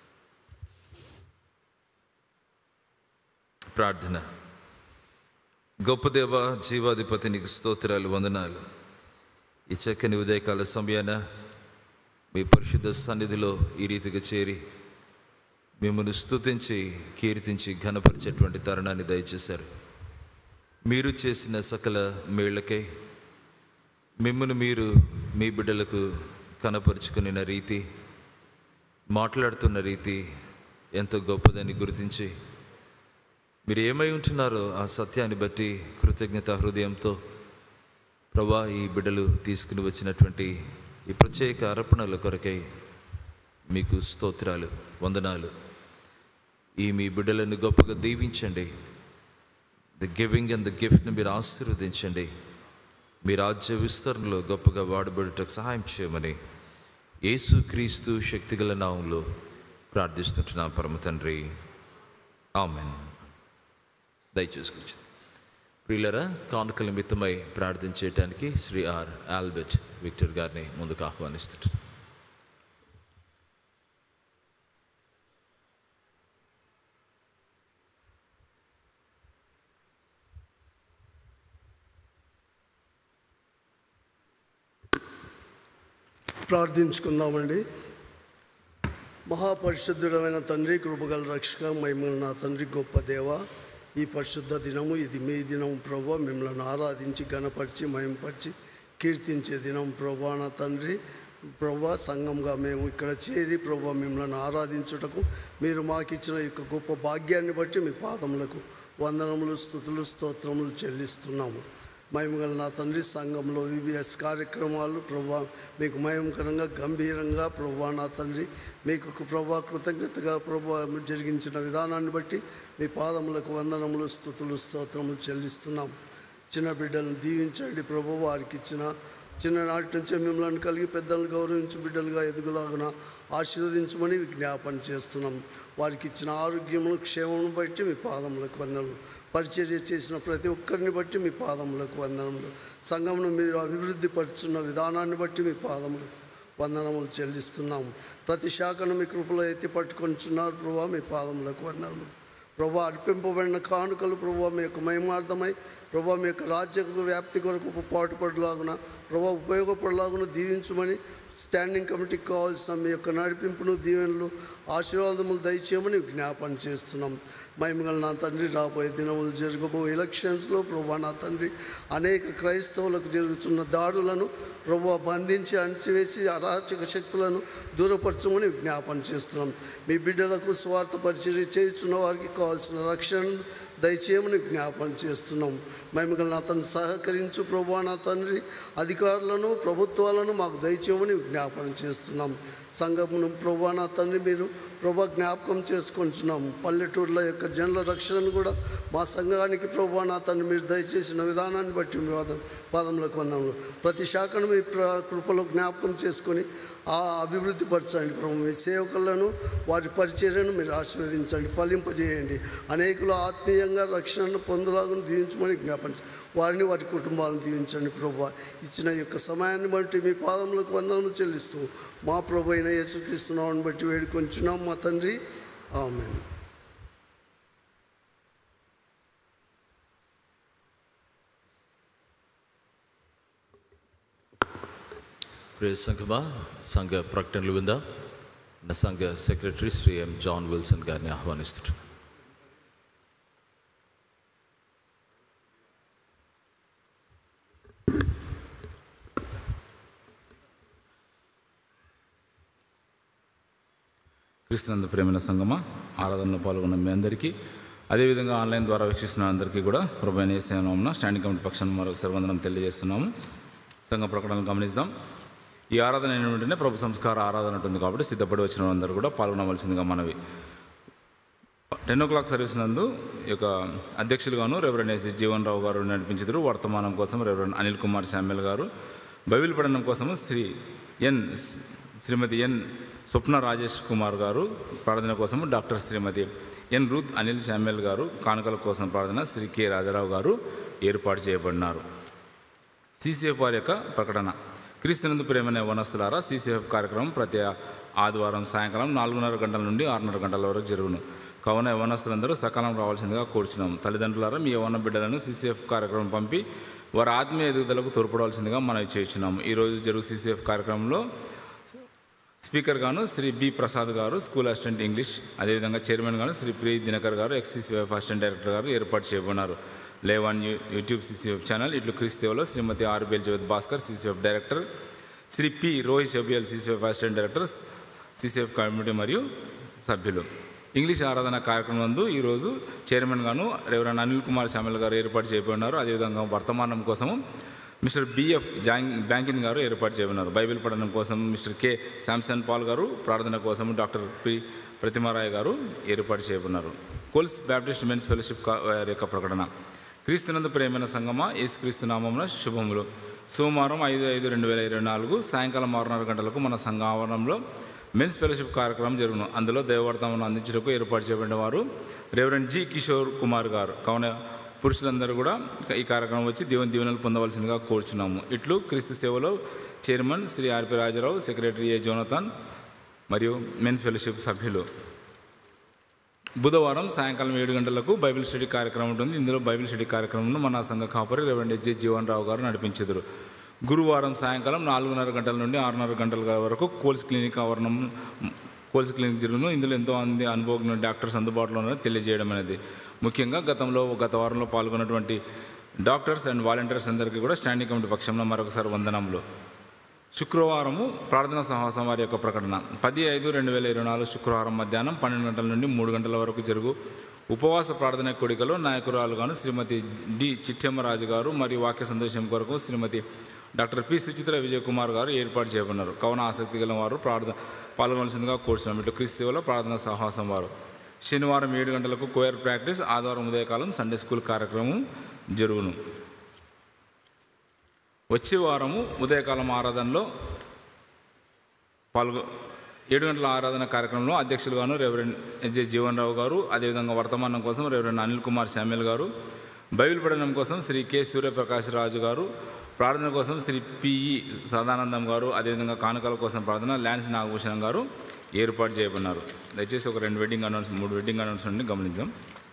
ప్రార్థన గొప్ప దేవ జీవాధిపతి నీకు స్తోత్రాలు వందనాలు ఈ చక్కని ఉదయకాల సమయాన మీ పరిశుద్ధ సన్నిధిలో ఈ రీతిగా చేరి మిమ్మల్ని స్తుతించి కీర్తించి ఘనపరిచేటువంటి తరుణాన్ని దయచేశారు మీరు చేసిన సకల మేళ్లకై మిమ్మల్ని మీరు మీ బిడ్డలకు కనపరుచుకున్న రీతి మాట్లాడుతున్న రీతి ఎంతో గొప్పదని గుర్తించి మీరు ఏమై ఉంటున్నారో ఆ సత్యాన్ని బట్టి కృతజ్ఞత హృదయంతో ప్రభా ఈ బిడ్డలు తీసుకుని వచ్చినటువంటి ఈ ప్రత్యేక అర్పణల కొరకై మీకు స్తోత్రాలు వందనాలు ఈ మీ బిడ్డలను గొప్పగా దీవించండి ద గివింగ్ అండ్ ద గిఫ్ట్ని మీరు ఆశీర్వదించండి మీ రాజ్య విస్తరణలో గొప్పగా వాడబడుటకు సహాయం చేయమని యేసు క్రీస్తు శక్తిగల నామంలో ప్రార్థిస్తుంటున్నాం పరమ తండ్రి ఆమెన్ దయచేసి కూర్చో ప్రియులరా కానుకల మిత్తమై ప్రార్థన చేయడానికి శ్రీ ఆర్ ఆల్బర్ట్ విక్టర్ గారిని ముందుకు ఆహ్వానిస్తుంటారు ప్రార్థించుకుందామండి మహాపరిశుద్ధుడమైన తండ్రి కృపగల రక్షక మహిమల నా తండ్రి గొప్ప దేవ ఈ పరిశుద్ధ దినము ఇది మీ దినం ప్రభు మిమ్మల్ని ఆరాధించి గణపరిచి మహింపరిచి కీర్తించే దినం ప్రభా నా తండ్రి ప్రభా సంఘంగా మేము ఇక్కడ చేరి ప్రభా మిమ్మల్ని ఆరాధించుటకు మీరు మాకిచ్చిన ఈ యొక్క గొప్ప భాగ్యాన్ని బట్టి మీ పాదములకు వందనములు స్థుతులు స్తోత్రములు చెల్లిస్తున్నాము మహిమగల నా తండ్రి సంఘంలో విబిఎస్ కార్యక్రమాలు ప్రభా మీకు మహిమకరంగా గంభీరంగా ప్రభా నా తండ్రి మీకు ప్రభా కృతజ్ఞతగా ప్రభా జరిగించిన విధానాన్ని బట్టి మీ పాదములకు వందనములు స్థుతులు స్తోత్రములు చెల్లిస్తున్నాం చిన్న బిడ్డలను దీవించండి ప్రభు వారికి ఇచ్చిన చిన్ననాటి నుంచే మిమ్మల్ని కలిగి పెద్దలను గౌరవించి బిడ్డలుగా ఎదుగులాగున ఆశీర్వదించమని విజ్ఞాపన చేస్తున్నాం వారికి ఇచ్చిన ఆరోగ్యమును క్షేమమును బట్టి మీ పాదములకు వందనములు పరిచర్య చేసిన ప్రతి ఒక్కరిని బట్టి మీ పాదములకు వందనములు సంఘమును మీరు అభివృద్ధి పరుచున్న విధానాన్ని బట్టి మీ పాదములకు వందనములు చెల్లిస్తున్నాము ప్రతి శాఖను మీ కృపలో ఎత్తి పట్టుకొనిచున్నారు ప్రభా మీ పాదములకు వందనములు ప్రభా అర్పింపబడిన కానుకలు ప్రభా మీ యొక్క మహిమార్థమై ప్రభా మీ యొక్క రాజ్యకు వ్యాప్తి కొరకు పాటుపడలాగున ప్రభా ఉపయోగపడలాగున దీవించమని స్టాండింగ్ కమిటీకి కావాల్సిన మీ యొక్క నడిపింపును దీవెనలు ఆశీర్వాదములు దయచేయమని జ్ఞాపన చేస్తున్నాం మహిమగల నా తండ్రి రాబోయే దినములు జరగబో ఎలక్షన్స్లో ప్రభా నా తండ్రి అనేక క్రైస్తవులకు జరుగుతున్న దాడులను ప్రభు బంధించి అణచివేసి అరాచక శక్తులను దూరపరచమని జ్ఞాపన చేస్తున్నాం మీ బిడ్డలకు స్వార్థ పరిచర్య చేస్తున్న వారికి కావాల్సిన రక్షణ దయచేయమని జ్ఞాపన చేస్తున్నాం మహిమగల నా తండ్రి సహకరించు ప్రభు నా తండ్రి అధికారులను ప్రభుత్వాలను మాకు దయచేయమని జ్ఞాపన చేస్తున్నాం సంఘమును ప్రభు నా తండ్రి మీరు ప్రభా జ్ఞాపకం చేసుకుంటున్నాం పల్లెటూర్ల యొక్క జనుల రక్షణను కూడా మా సంఘానికి ప్రభా నా తండ్రి మీరు దయచేసిన విధానాన్ని బట్టి మీ వాదం పాదములకు వందములు ప్రతి శాఖను మీ ప్ర కృపలో జ్ఞాపకం చేసుకొని ఆ అభివృద్ధి పరచండి ప్రభు మీ సేవకులను వారి పరిచర్యను మీరు ఆశీర్వదించండి ఫలింపజేయండి అనేకులు ఆత్మీయంగా రక్షణను పొందలాగా దీవించమని జ్ఞాపన వారిని వారి కుటుంబాలను దీవించండి ప్రభు ఇచ్చిన ఈ యొక్క సమయాన్ని బట్టి మీ పాదములకు వందనము చెల్లిస్తూ మా ప్రభు అయిన యేసుక్రీస్తునామని బట్టి వేడుకొంచున్నాం మా తండ్రి ఆమెన్ ప్రియ సంఘమా సంఘ ప్రకటనలు విందా నా సంఘ secretary Shri M John Wilson గారిని ఆహ్వానిస్తున్నాను క్రీస్తునందు ప్రేమైన సంగమ ఆరాధనలో పాల్గొన్న మీ అందరికీ అదేవిధంగా ఆన్లైన్ ద్వారా వీక్షిస్తున్న అందరికీ కూడా ప్రభు సేవన స్టాండింగ్ కమిటీ పక్షాన్ని మరొకసారి వందనం తెలియజేస్తున్నాము సంఘ ప్రకటనలు గమనిద్దాం ఈ ఆరాధన అయిన వెంటనే ప్రభు సంస్కార ఆరాధన ఉంటుంది కాబట్టి సిద్ధపడి వచ్చిన అందరూ కూడా పాల్గొనవలసిందిగా మనవి టెన్ ఓ క్లాక్ సర్వీస్ నందు ఈ యొక్క అధ్యక్షులుగాను రెవరెండ్ ఎస్ జీవన్ రావు గారు నడిపించారు వర్తమానం కోసం రెవరెండ్ అనిల్ కుమార్ శామ్యుల్ గారు బైబిల్ పఠనం కోసం శ్రీ ఎన్ శ్రీమతి ఎన్ స్వప్న రాజేష్ కుమార్ గారు ప్రార్థన కోసం doctor Shrimati N Ruth Anil Samuel గారు కానుకల కోసం ప్రార్థన శ్రీ కె రాజారావు గారు ఏర్పాటు చేయబడినారు సీసీఎఫ్ వారి యొక్క ప్రకటన క్రీస్తునందు ప్రేమనే వనస్తులారా సీసీఎఫ్ కార్యక్రమం ప్రతి ఆదివారం సాయంకాలం నాలుగున్నర గంటల నుండి ఆరున్నర గంటల వరకు జరుగును కావున యవనస్తులందరూ సకాలం రావాల్సిందిగా కోరుచున్నాం తల్లిదండ్రులారా మీ యవన బిడ్డలను సీసీఎఫ్ కార్యక్రమం పంపి వారి ఆత్మీయ ఎదుగుదలకు తోడ్పడవలసిందిగా మనం చేయించున్నాం ఈరోజు జరుగు సీసీఎఫ్ కార్యక్రమంలో స్పీకర్ గాను శ్రీ బి ప్రసాద్ గారు స్కూల్ అసిస్టెంట్ ఇంగ్లీష్ అదేవిధంగా చైర్మన్ గాను శ్రీ ప్రి దినకర్ గారు ఎక్సీసీఎఫ్ అసిస్టెంట్ డైరెక్టర్ గారు ఏర్పాటు చేయబడినారు లేవన్ యూ యూట్యూబ్ సీసీఎఫ్ ఛానల్ ఇట్లు క్రీస్తులో Shrimati RBL Jagat Bhaskar CCF director Shri P Rohit షబియల్ CCF assistant director CCF committee మరియు సభ్యులు ఇంగ్లీష్ ఆరాధన కార్యక్రమం నందు ఈరోజు చైర్మన్ గాను రెవరెండ్ అనిల్ కుమార్ శ్యామల్ గారు ఏర్పాటు చేయబడినారు అదేవిధంగా వర్తమానం కోసము మిస్టర్ బిఎఫ్ జాంగ్ బ్యాంకిన్ గారు ఏర్పాటు చేయబడినారు బైబిల్ పఠనం కోసం మిస్టర్ కె శాంసన్ పాల్ గారు ప్రార్థన కోసం డాక్టర్ పి ప్రతిమారాయ్ గారు ఏర్పాటు చేయబడినారు కోల్స్ బ్యాప్టిస్ట్ మెన్స్ ఫెలోషిప్ కా- వారి యొక్క ప్రకటన క్రీస్తునందు ప్రేమైన సంగమ యేసుక్రీస్తు నామమున శుభములు సోమవారం ఐదు ఐదు రెండు వేల ఇరవై నాలుగు సాయంకాలం ఆరున్నర గంటలకు మన సంఘ ఆవరణంలో మెన్స్ ఫెలోషిప్ కార్యక్రమం జరుగును అందులో దేవవర్తమను అందించడానికి ఏర్పాటు చేయబడిన వారు రెవరెండ్ జి కిషోర్ కుమార్ గారు కావున పురుషులందరూ కూడా ఈ కార్యక్రమం వచ్చి దేవుని దీవెనలు పొందవలసిందిగా కోరుచున్నాము ఇట్లు క్రీస్తు సేవలో చైర్మన్ శ్రీ ఆర్పి రాజారావు సెక్రటరీ ఏ జోనథాన్ మరియు మెన్స్ ఫెలోషిప్ సభ్యులు బుధవారం సాయంకాలం ఏడు గంటలకు బైబిల్ స్టడీ కార్యక్రమం ఉంటుంది ఇందులో బైబిల్ స్టడీ కార్యక్రమంను మన సంఘ కాపరి రెవెండ్ ఎస్జే జీవన్ రావు గారు నడిపించెదరు గురువారం సాయంకాలం నాలుగున్నర గంటల నుండి ఆరున్నర గంటల వరకు కోల్స్ క్లినిక్ ఆవరణం కోల్స్ క్లినిక్ జరుగును ఇందులో ఎంతో మంది అనుభవజ్ఞ డాక్టర్స్ అందుబాటులో ఉన్నారని తెలియజేయడం అనేది ముఖ్యంగా గతంలో గత వారంలో పాల్గొన్నటువంటి డాక్టర్స్ అండ్ వాలంటీర్స్ అందరికీ కూడా స్టాండింగ్ కమిటీ పక్షంలో మరొకసారి వందనములు శుక్రవారము ప్రార్థనా సహవాసం వారి యొక్క ప్రకటన పది ఐదు రెండు వేల ఇరవై నాలుగు శుక్రవారం మధ్యాహ్నం పన్నెండు గంటల నుండి మూడు గంటల వరకు జరుగు ఉపవాస ప్రార్థన కోడికలో నాయకురాలుగాను శ్రీమతి డి చిట్టెమ్మరాజు గారు మరియు వాక్య సందేశం కొరకు శ్రీమతి డాక్టర్ పి సుచిత్ర విజయ్ కుమార్ గారు ఏర్పాటు చేయబడినారు కావున ఆసక్తి గల వారు ప్రార్థన పాల్గొనవలసిందిగా కోరుచున్నాం ఇటు క్రీస్తువులో ప్రార్థనా సహవాసం వారు శనివారం ఏడు గంటలకు కోయర్ ప్రాక్టీస్ ఆదివారం ఉదయకాలం సండే స్కూల్ కార్యక్రమం జరుగును వచ్చే వారము ఉదయకాలం ఆరాధనలో పాల్గొ ఏడు గంటల ఆరాధన కార్యక్రమంలో అధ్యక్షులుగాను రెవరెండ్ ఎస్జే జీవన్ రావు గారు అదేవిధంగా వర్తమానం కోసం రెవరెండ్ అనిల్ కుమార్ శామ్యుల్ గారు బైబిల్ పఠనం కోసం శ్రీ కె సూర్యప్రకాష్ రాజు గారు ప్రార్థన కోసం శ్రీ పిఈ సదానందం గారు అదేవిధంగా కానుకల కోసం ప్రార్థన ల్యాన్స్ నాగభూషణం గారు ఏర్పాటు చేయబడినారు దయచేసి ఒక రెండు వెడ్డింగ్ అనౌన్స్ మూడు వెడ్డింగ్ అనౌన్స్మెంట్ని గమనించాం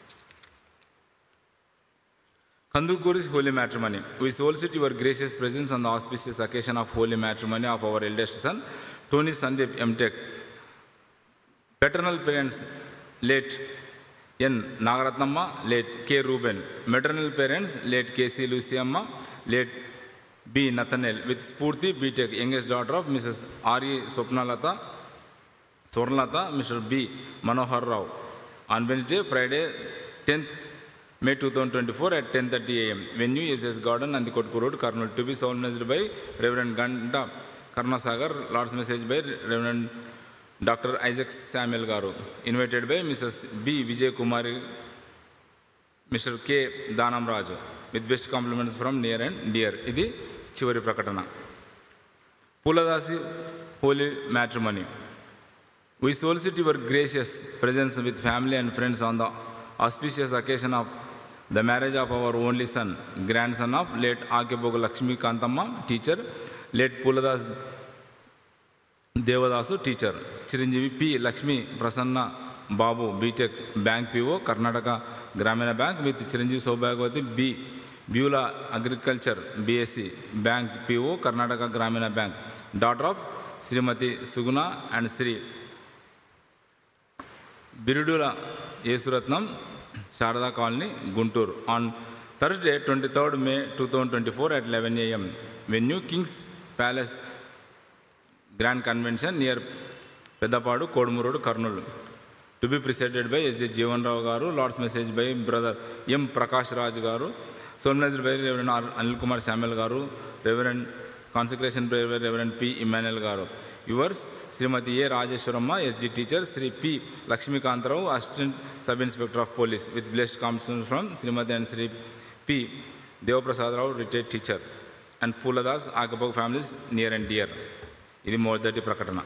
Kandukuris Holy Matrimony. We solicit your gracious presence on the auspicious occasion of Holy Matrimony of our eldest son, Tony Sandeep M.Tech, Paternal parents, late N. Nagaratnamma, late K. Ruben. Maternal parents, late K.C. Luciamma, late B. Nathaniel, with Spurti B.Tech, youngest daughter of Mrs. R.E. Swapnalata, Swarnalata, Mr. B. Manohar Rao. On Wednesday, Friday, 10th May 2024 at 10.30 a.m. Venue is S Garden and the Kotku Road, Karnal, to be solemnized by Reverend Ganda Karnasagar, Lord's message by Reverend Dr. Isaac Samuel Garu, invited by Mrs. B. Vijay Kumari, Mr. K. Danam Raju, with best compliments from near and dear. ఇది చివరి ప్రకటన పూలదాసి holy matrimony We solicit your gracious presence with family and friends on the auspicious occasion of the marriage of our only son, grandson of late Akeboga Lakshmi Kantamma, teacher, late Puladas Devadasu, teacher, Chiranjeevi P. Lakshmi Prasanna Babu, BTech, Bank PO, Karnataka Gramina Bank with Chiranjeevi Sobhagavati B. Beulah Agriculture, BSc, Bank PO, Karnataka Gramina Bank, daughter of Srimati Suguna and Sri Birudula Yesuratnam Sharada colony Guntur on Thursday twenty third May two thousand twenty four at eleven AM venue Kings Palace Grand Convention near Peddapadu కోడుమూరుడు Kurnool to be presided by S J Jeevan Rao garu Lord's message by brother M Prakash Raj garu solemnised by reverend R Anil Kumar Samuel garu reverend consecration by reverend P Emmanuel garu yours Srimati A Rajeswaramma S G teacher Sri P Lakshmikantha Rao assistant sub inspector of police with blessed consent from Srimati and Sri P Devaprasadarao retired teacher and Pooladas ఆగబోగ్ families near and dear ఇది మొదటి ప్రకటన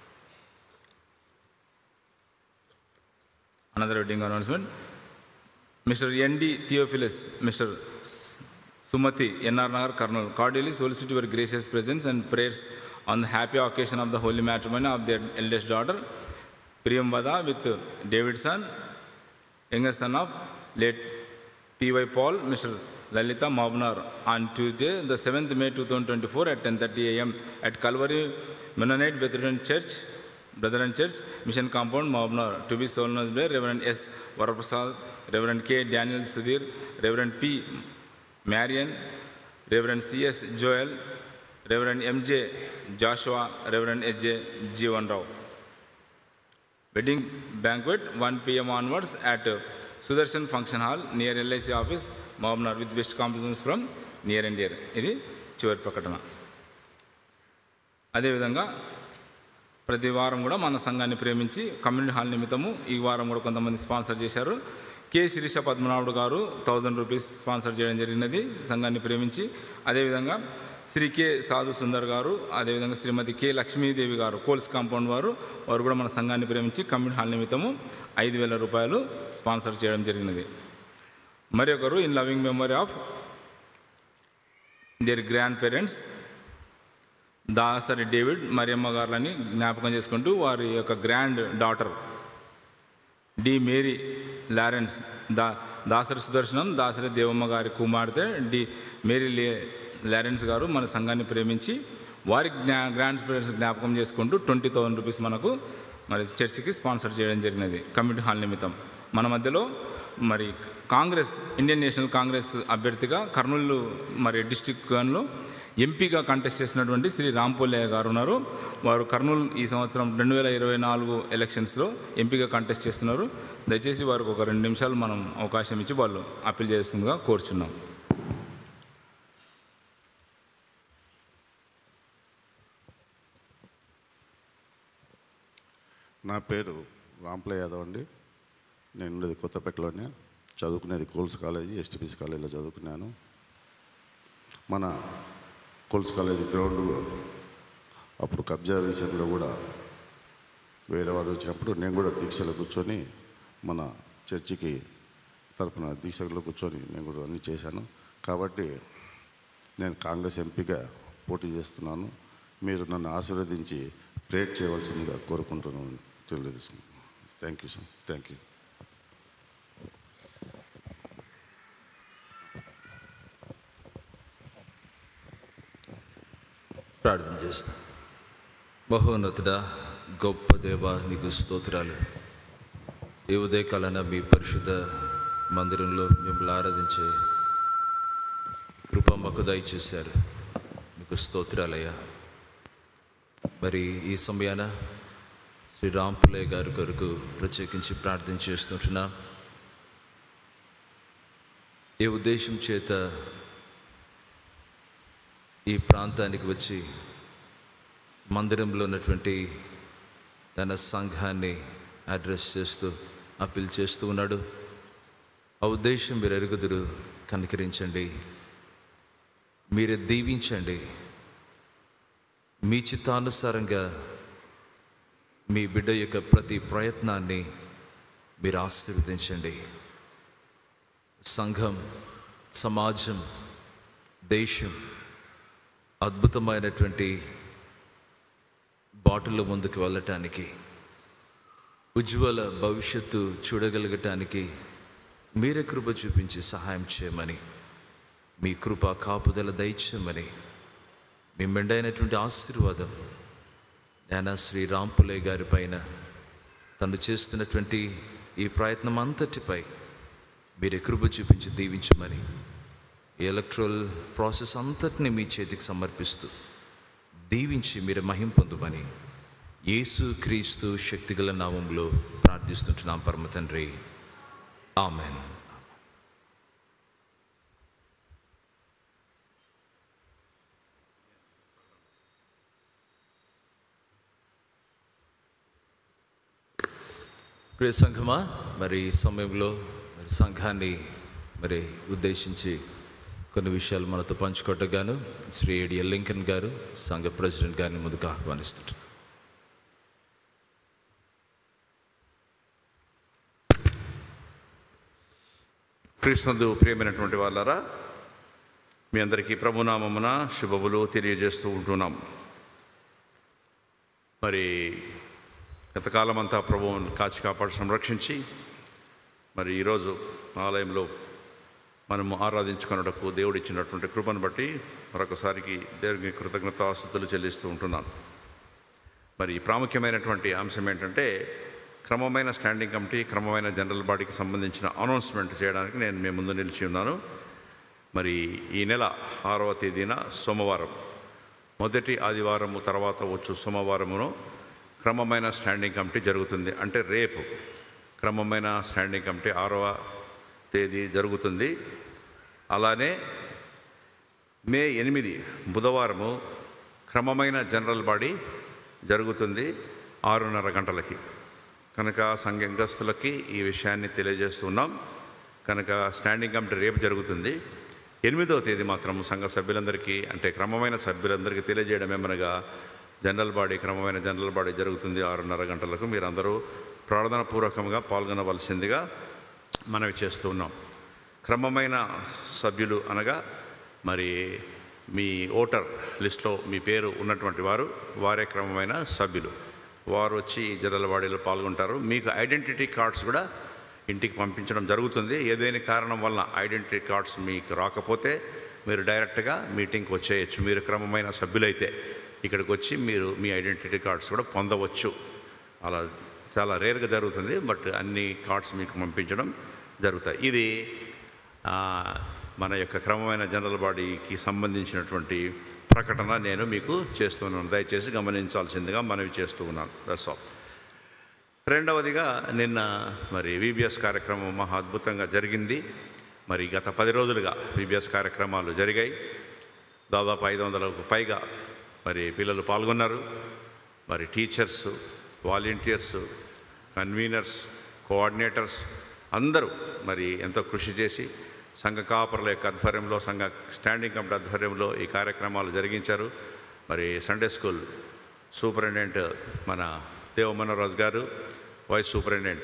another wedding announcement. Mr. N.D. Theophilus, Mr. Sumati, N.R. Nagar, Karnal, cordially solicit your gracious presence and prayers on the happy occasion of the holy matrimony of their eldest daughter, Priyam Vada, with David's son, youngest son of late P.Y. Paul, Mr. Lalita Mabnar, on Tuesday, the 7th May 2024 at 10.30 a.m. at Calvary Mennonite Brethren Church, Brethren Church, Mission Compound, Mabnar, to be solemnized by Reverend S. Varaprasad, Reverend K. Daniel Sudhir, Reverend P. Marian, Reverend C.S. Joel, Reverend M.J. Joshua, Reverend S.J. Jivan Rao. Wedding banquet 1 p.m. onwards at uh, Sudarshan Function Hall near LIC office, Mabnar, with best compliments from near and dear. ఇది చివరి ప్రకటన అదేవిధంగా ప్రతి వారం కూడా మన సంఘాన్ని ప్రేమించి కమ్యూనిటీ హాల్ నిమిత్తము ఈ వారం కూడా కొంతమంది స్పాన్సర్ చేశారు కె శిరీష పద్మనాభుడు గారు థౌజండ్ రూపీస్ స్పాన్సర్ చేయడం జరిగినది సంఘాన్ని ప్రేమించి అదేవిధంగా శ్రీ కె సాధు సుందర్ గారు అదేవిధంగా శ్రీమతి కె లక్ష్మీదేవి గారు కోల్స్ కాంపౌండ్ వారు వారు కూడా మన సంఘాన్ని ప్రేమించి కమ్యూనిటీ హాల్ నిమిత్తము ఐదు వేల రూపాయలు స్పాన్సర్ చేయడం జరిగినది మరి ఒకరు in loving memory of their grand parents Dasari David Mariyamma గారులని జ్ఞాపకం చేసుకుంటూ వారి యొక్క grand daughter D Mary Lawrence దా దాసరి సుదర్శనం దాసరి దేవమ్మ గారి కుమార్తె డి మేరీ లే లారెన్స్ గారు మన సంఘాన్ని ప్రేమించి వారి జ్ఞా గ్రాండ్ పేరెంట్స్ జ్ఞాపకం చేసుకుంటూ ట్వంటీ థౌసండ్ రూపీస్ మనకు మరి చర్చికి స్పాన్సర్ చేయడం జరిగినది కమ్యూనిటీ హాల్ నిమిత్తం మన మధ్యలో మరి కాంగ్రెస్ ఇండియన్ నేషనల్ కాంగ్రెస్ అభ్యర్థిగా కర్నూలు మరి డిస్టిక్ గన్లో ఎంపీగా కంటెస్ట్ చేసినటువంటి శ్రీ రాంపోలయ్య గారు ఉన్నారు వారు కర్నూలు ఈ సంవత్సరం రెండు వేల ఇరవై నాలుగు ఎలక్షన్స్లో ఎంపీగా కంటెస్ట్ చేస్తున్నారు దయచేసి వారికి ఒక రెండు నిమిషాలు మనం అవకాశం ఇచ్చి వాళ్ళు అప్పీల్ చేస్తుందిగా కోరుచున్నాం నా పేరు రాంప్ల యాదవ్ అండి నేను ఉండేది కొత్తపేటలోనే చదువుకునేది కోల్స్ కాలేజీ ఎస్టీపీసీ కాలేజీలో చదువుకున్నాను మన కోల్స్ కాలేజీ గ్రౌండ్ అప్పుడు కబ్జా విషయంలో కూడా వేరే వారు వచ్చినప్పుడు నేను కూడా దీక్షలో కూర్చొని మన చర్చికి తరపున దీక్షలో కూర్చొని నేను కూడా అన్నీ చేశాను కాబట్టి నేను కాంగ్రెస్ ఎంపీగా పోటీ చేస్తున్నాను మీరు నన్ను ఆశీర్వదించి ప్రేట్ చేయవలసిందిగా కోరుకుంటున్నాను తెలియజేస్తున్నాను thank you sir thank you ప్రార్థన చేస్తాం బహోన్నతుడా గొప్ప దేవ నీకు స్తోత్రాలు ఈ ఉదయకాలన మీ పరిశుద్ధ మందిరంలో మిమ్మల్ని ఆరాధించే కృప మాకు దయచేశారు మీకు స్తోత్రాలయ్యా మరి ఈ సమయాన శ్రీ రాంపులే గారి కొరకు ప్రత్యేకించి ప్రార్థన చేస్తుంటున్నా ఏ ఉద్దేశం చేత ఈ ప్రాంతానికి వచ్చి మందిరంలో ఉన్నటువంటి తన సంఘాన్ని అడ్రస్ చేస్తూ అప్పీల్ చేస్తూ ఉన్నాడు ఆ ఉద్దేశం మీరు ఎరుగుదురు కనికరించండి మీరే దీవించండి మీ చిత్తానుసారంగా మీ బిడ్డ యొక్క ప్రతి ప్రయత్నాన్ని మీరు ఆశీర్వదించండి సంఘం సమాజం దేశం అద్భుతమైనటువంటి బాటలో ముందుకు వెళ్ళటానికి ఉజ్వల భవిష్యత్తు చూడగలగటానికి మీరే కృప చూపించి సహాయం చేయమని మీ కృప కాపుదల దయచేయమని మీ మెండైనటువంటి ఆశీర్వాదం నానా శ్రీ రాంపులే గారి పైన తను చేస్తున్నటువంటి ఈ ప్రయత్నం అంతటిపై మీరే కృప చూపించి దీవించమని ఈ ఎలక్ట్రల్ ప్రాసెస్ అంతటిని మీ చేతికి సమర్పిస్తూ దీవించి మీరు మహిం పొందుమని యేసు క్రీస్తు శక్తిగల నామంలో ప్రార్థిస్తుంటున్నాం పరమ తండ్రి ఆమెన్ ప్రియ సంఘమా మరి ఈ సమయంలో మరి సంఘాన్ని మరి ఉద్దేశించి కొన్ని విషయాలు మనతో పంచుకోవటగాను శ్రీ ఏడిఎల్ లింకన్ గారు సంఘ ప్రెసిడెంట్ గారిని ముందుకు ఆహ్వానిస్తుంటారు క్రీస్తునందు ప్రియమైనటువంటి వాళ్ళారా మీ అందరికీ ప్రభునామమున శుభములు తెలియజేస్తూ ఉంటున్నాం మరి గతకాలం అంతా ప్రభువును కాచి కాపాడు సంరక్షించి మరి ఈరోజు ఆలయంలో మనము ఆరాధించుకున్నటకు దేవుడు ఇచ్చినటువంటి కృపను బట్టి మరొకసారికి దేవునికి కృతజ్ఞతాస్తుతులు చెల్లిస్తూ ఉంటున్నాను మరి ప్రాముఖ్యమైనటువంటి అంశం ఏంటంటే క్రమమైన స్టాండింగ్ కమిటీ క్రమమైన జనరల్ బాడీకి సంబంధించిన అనౌన్స్మెంట్ చేయడానికి నేను మీ ముందు నిలిచి ఉన్నాను మరి ఈ నెల ఆరవ తేదీన సోమవారం మొదటి ఆదివారము తర్వాత వచ్చు సోమవారమును క్రమమైన స్టాండింగ్ కమిటీ జరుగుతుంది అంటే రేపు క్రమమైన స్టాండింగ్ కమిటీ ఆరవ తేదీ జరుగుతుంది అలానే మే ఎనిమిది బుధవారము క్రమమైన జనరల్ బాడీ జరుగుతుంది ఆరున్నర గంటలకి కనుక సంఘంగస్తులకి ఈ విషయాన్ని తెలియజేస్తున్నాం కనుక స్టాండింగ్ కమిటీ రేపు జరుగుతుంది ఎనిమిదవ తేదీ మాత్రం సంఘ సభ్యులందరికీ అంటే క్రమమైన సభ్యులందరికీ తెలియజేయడం ఏమనగా జనరల్ బాడీ క్రమమైన జనరల్ బాడీ జరుగుతుంది ఆరున్నర గంటలకు మీరందరూ ప్రార్థనాపూర్వకంగా పాల్గొనవలసిందిగా మనవి చేస్తూ ఉన్నాం క్రమమైన సభ్యులు అనగా మరి మీ ఓటర్ లిస్ట్లో మీ పేరు ఉన్నటువంటి వారు వారే క్రమమైన సభ్యులు వారు వచ్చి ఈ జనరల్ బాడీలో పాల్గొంటారు మీకు ఐడెంటిటీ కార్డ్స్ కూడా ఇంటికి పంపించడం జరుగుతుంది ఏదైనా కారణం వల్ల ఐడెంటిటీ కార్డ్స్ మీకు రాకపోతే మీరు డైరెక్ట్గా మీటింగ్కి వచ్చేయచ్చు మీరు క్రమమైన సభ్యులైతే ఇక్కడికి వచ్చి మీరు మీ ఐడెంటిటీ కార్డ్స్ కూడా పొందవచ్చు అలా చాలా రేర్గా జరుగుతుంది బట్ అన్ని కార్డ్స్ మీకు పంపించడం జరుగుతాయి ఇది ఆ, మన యొక్క క్రమమైన జనరల్ బాడీకి సంబంధించినటువంటి ప్రకటన నేను మీకు చేస్తున్నాను దయచేసి గమనించాల్సిందిగా మనవి చేస్తూ ఉన్నాను దట్స్ ఆల్ రెండవదిగా నిన్న మరి విబిఎస్ కార్యక్రమం మహా అద్భుతంగా జరిగింది మరి గత పది రోజులుగా విబిఎస్ కార్యక్రమాలు జరిగాయి దాదాపు ఐదు వందలకు పైగా మరి పిల్లలు పాల్గొన్నారు మరి టీచర్స్ వాలంటీర్స్ కన్వీనర్స్ కోఆర్డినేటర్స్ అందరూ మరి ఎంతో కృషి చేసి సంఘ కాపరుల యొక్క ఆధ్వర్యంలో సంఘ స్టాండింగ్ కమిటీ ఆధ్వర్యంలో ఈ కార్యక్రమాలు జరిగించారు మరి సండే స్కూల్ సూపరింటెండెంట్ మన దేవమనోరాజు గారు వైస్ సూపరింటెండెంట్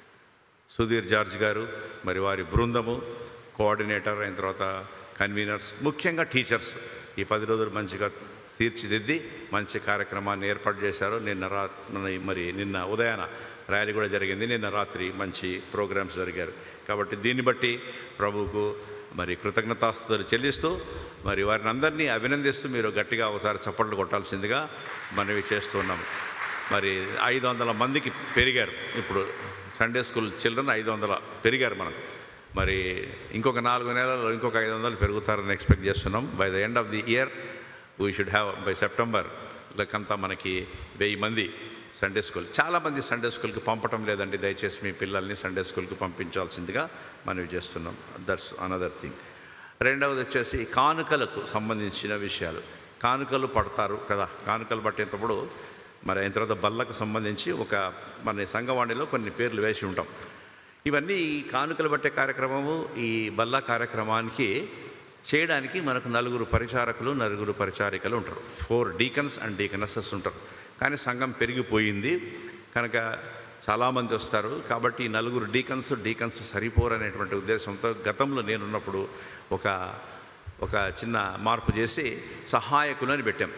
సుధీర్ జార్జ్ గారు మరి వారి బృందము కోఆర్డినేటర్ అయిన తర్వాత కన్వీనర్స్ ముఖ్యంగా టీచర్స్ ఈ పది రోజులు మంచిగా తీర్చిదిద్ది మంచి కార్యక్రమాన్ని ఏర్పాటు చేశారు నిన్న రా మరి నిన్న ఉదయాన ర్యాలీ కూడా జరిగింది నిన్న రాత్రి మంచి ప్రోగ్రామ్స్ జరిగారు కాబట్టి దీన్ని బట్టి ప్రభువుకు మరి కృతజ్ఞతాస్తుతులు చెల్లిస్తూ మరి వారిని అందరినీ అభినందిస్తూ మీరు గట్టిగా ఒకసారి చప్పట్లు కొట్టాల్సిందిగా మనవి చేస్తున్నాము మరి ఐదు వందల మందికి పెరిగారు ఇప్పుడు సండే స్కూల్ చిల్డ్రన్ ఐదు వందల పెరిగారు మనకు మరి ఇంకొక నాలుగు నెలల్లో ఇంకొక ఐదు వందలు పెరుగుతారని ఎక్స్పెక్ట్ చేస్తున్నాం by the end of the year we should have by September లెక్కంతా మనకి వెయ్యి మంది సండే స్కూల్ చాలామంది సండే స్కూల్కి పంపటం లేదండి దయచేసి మీ పిల్లల్ని సండే స్కూల్కి పంపించాల్సిందిగా మనవి చేస్తున్నాం దట్స్ అనదర్ థింగ్ రెండవది వచ్చేసి కానుకలకు సంబంధించిన విషయాలు కానుకలు పడతారు కదా కానుకలు పట్టేటప్పుడు మరి అయిన తర్వాత బల్లకు సంబంధించి ఒక మన సంఘవాణిలో కొన్ని పేర్లు వేసి ఉంటాం ఇవన్నీ ఈ కానుకలు పట్టే కార్యక్రమము ఈ బల్ల కార్యక్రమానికి చేయడానికి మనకు నలుగురు పరిచారకులు నలుగురు పరిచారికలు ఉంటారు ఫోర్ డీకన్స్ అండ్ డీకనసెస్ ఉంటారు కానీ సంఘం పెరిగిపోయింది కనుక చాలామంది వస్తారు కాబట్టి ఈ నలుగురు డీకన్స్ డీకన్స్ సరిపోరు అనేటువంటి ఉద్దేశంతో గతంలో నేనున్నప్పుడు ఒక ఒక చిన్న మార్పు చేసి సహాయకులు అని పెట్టాం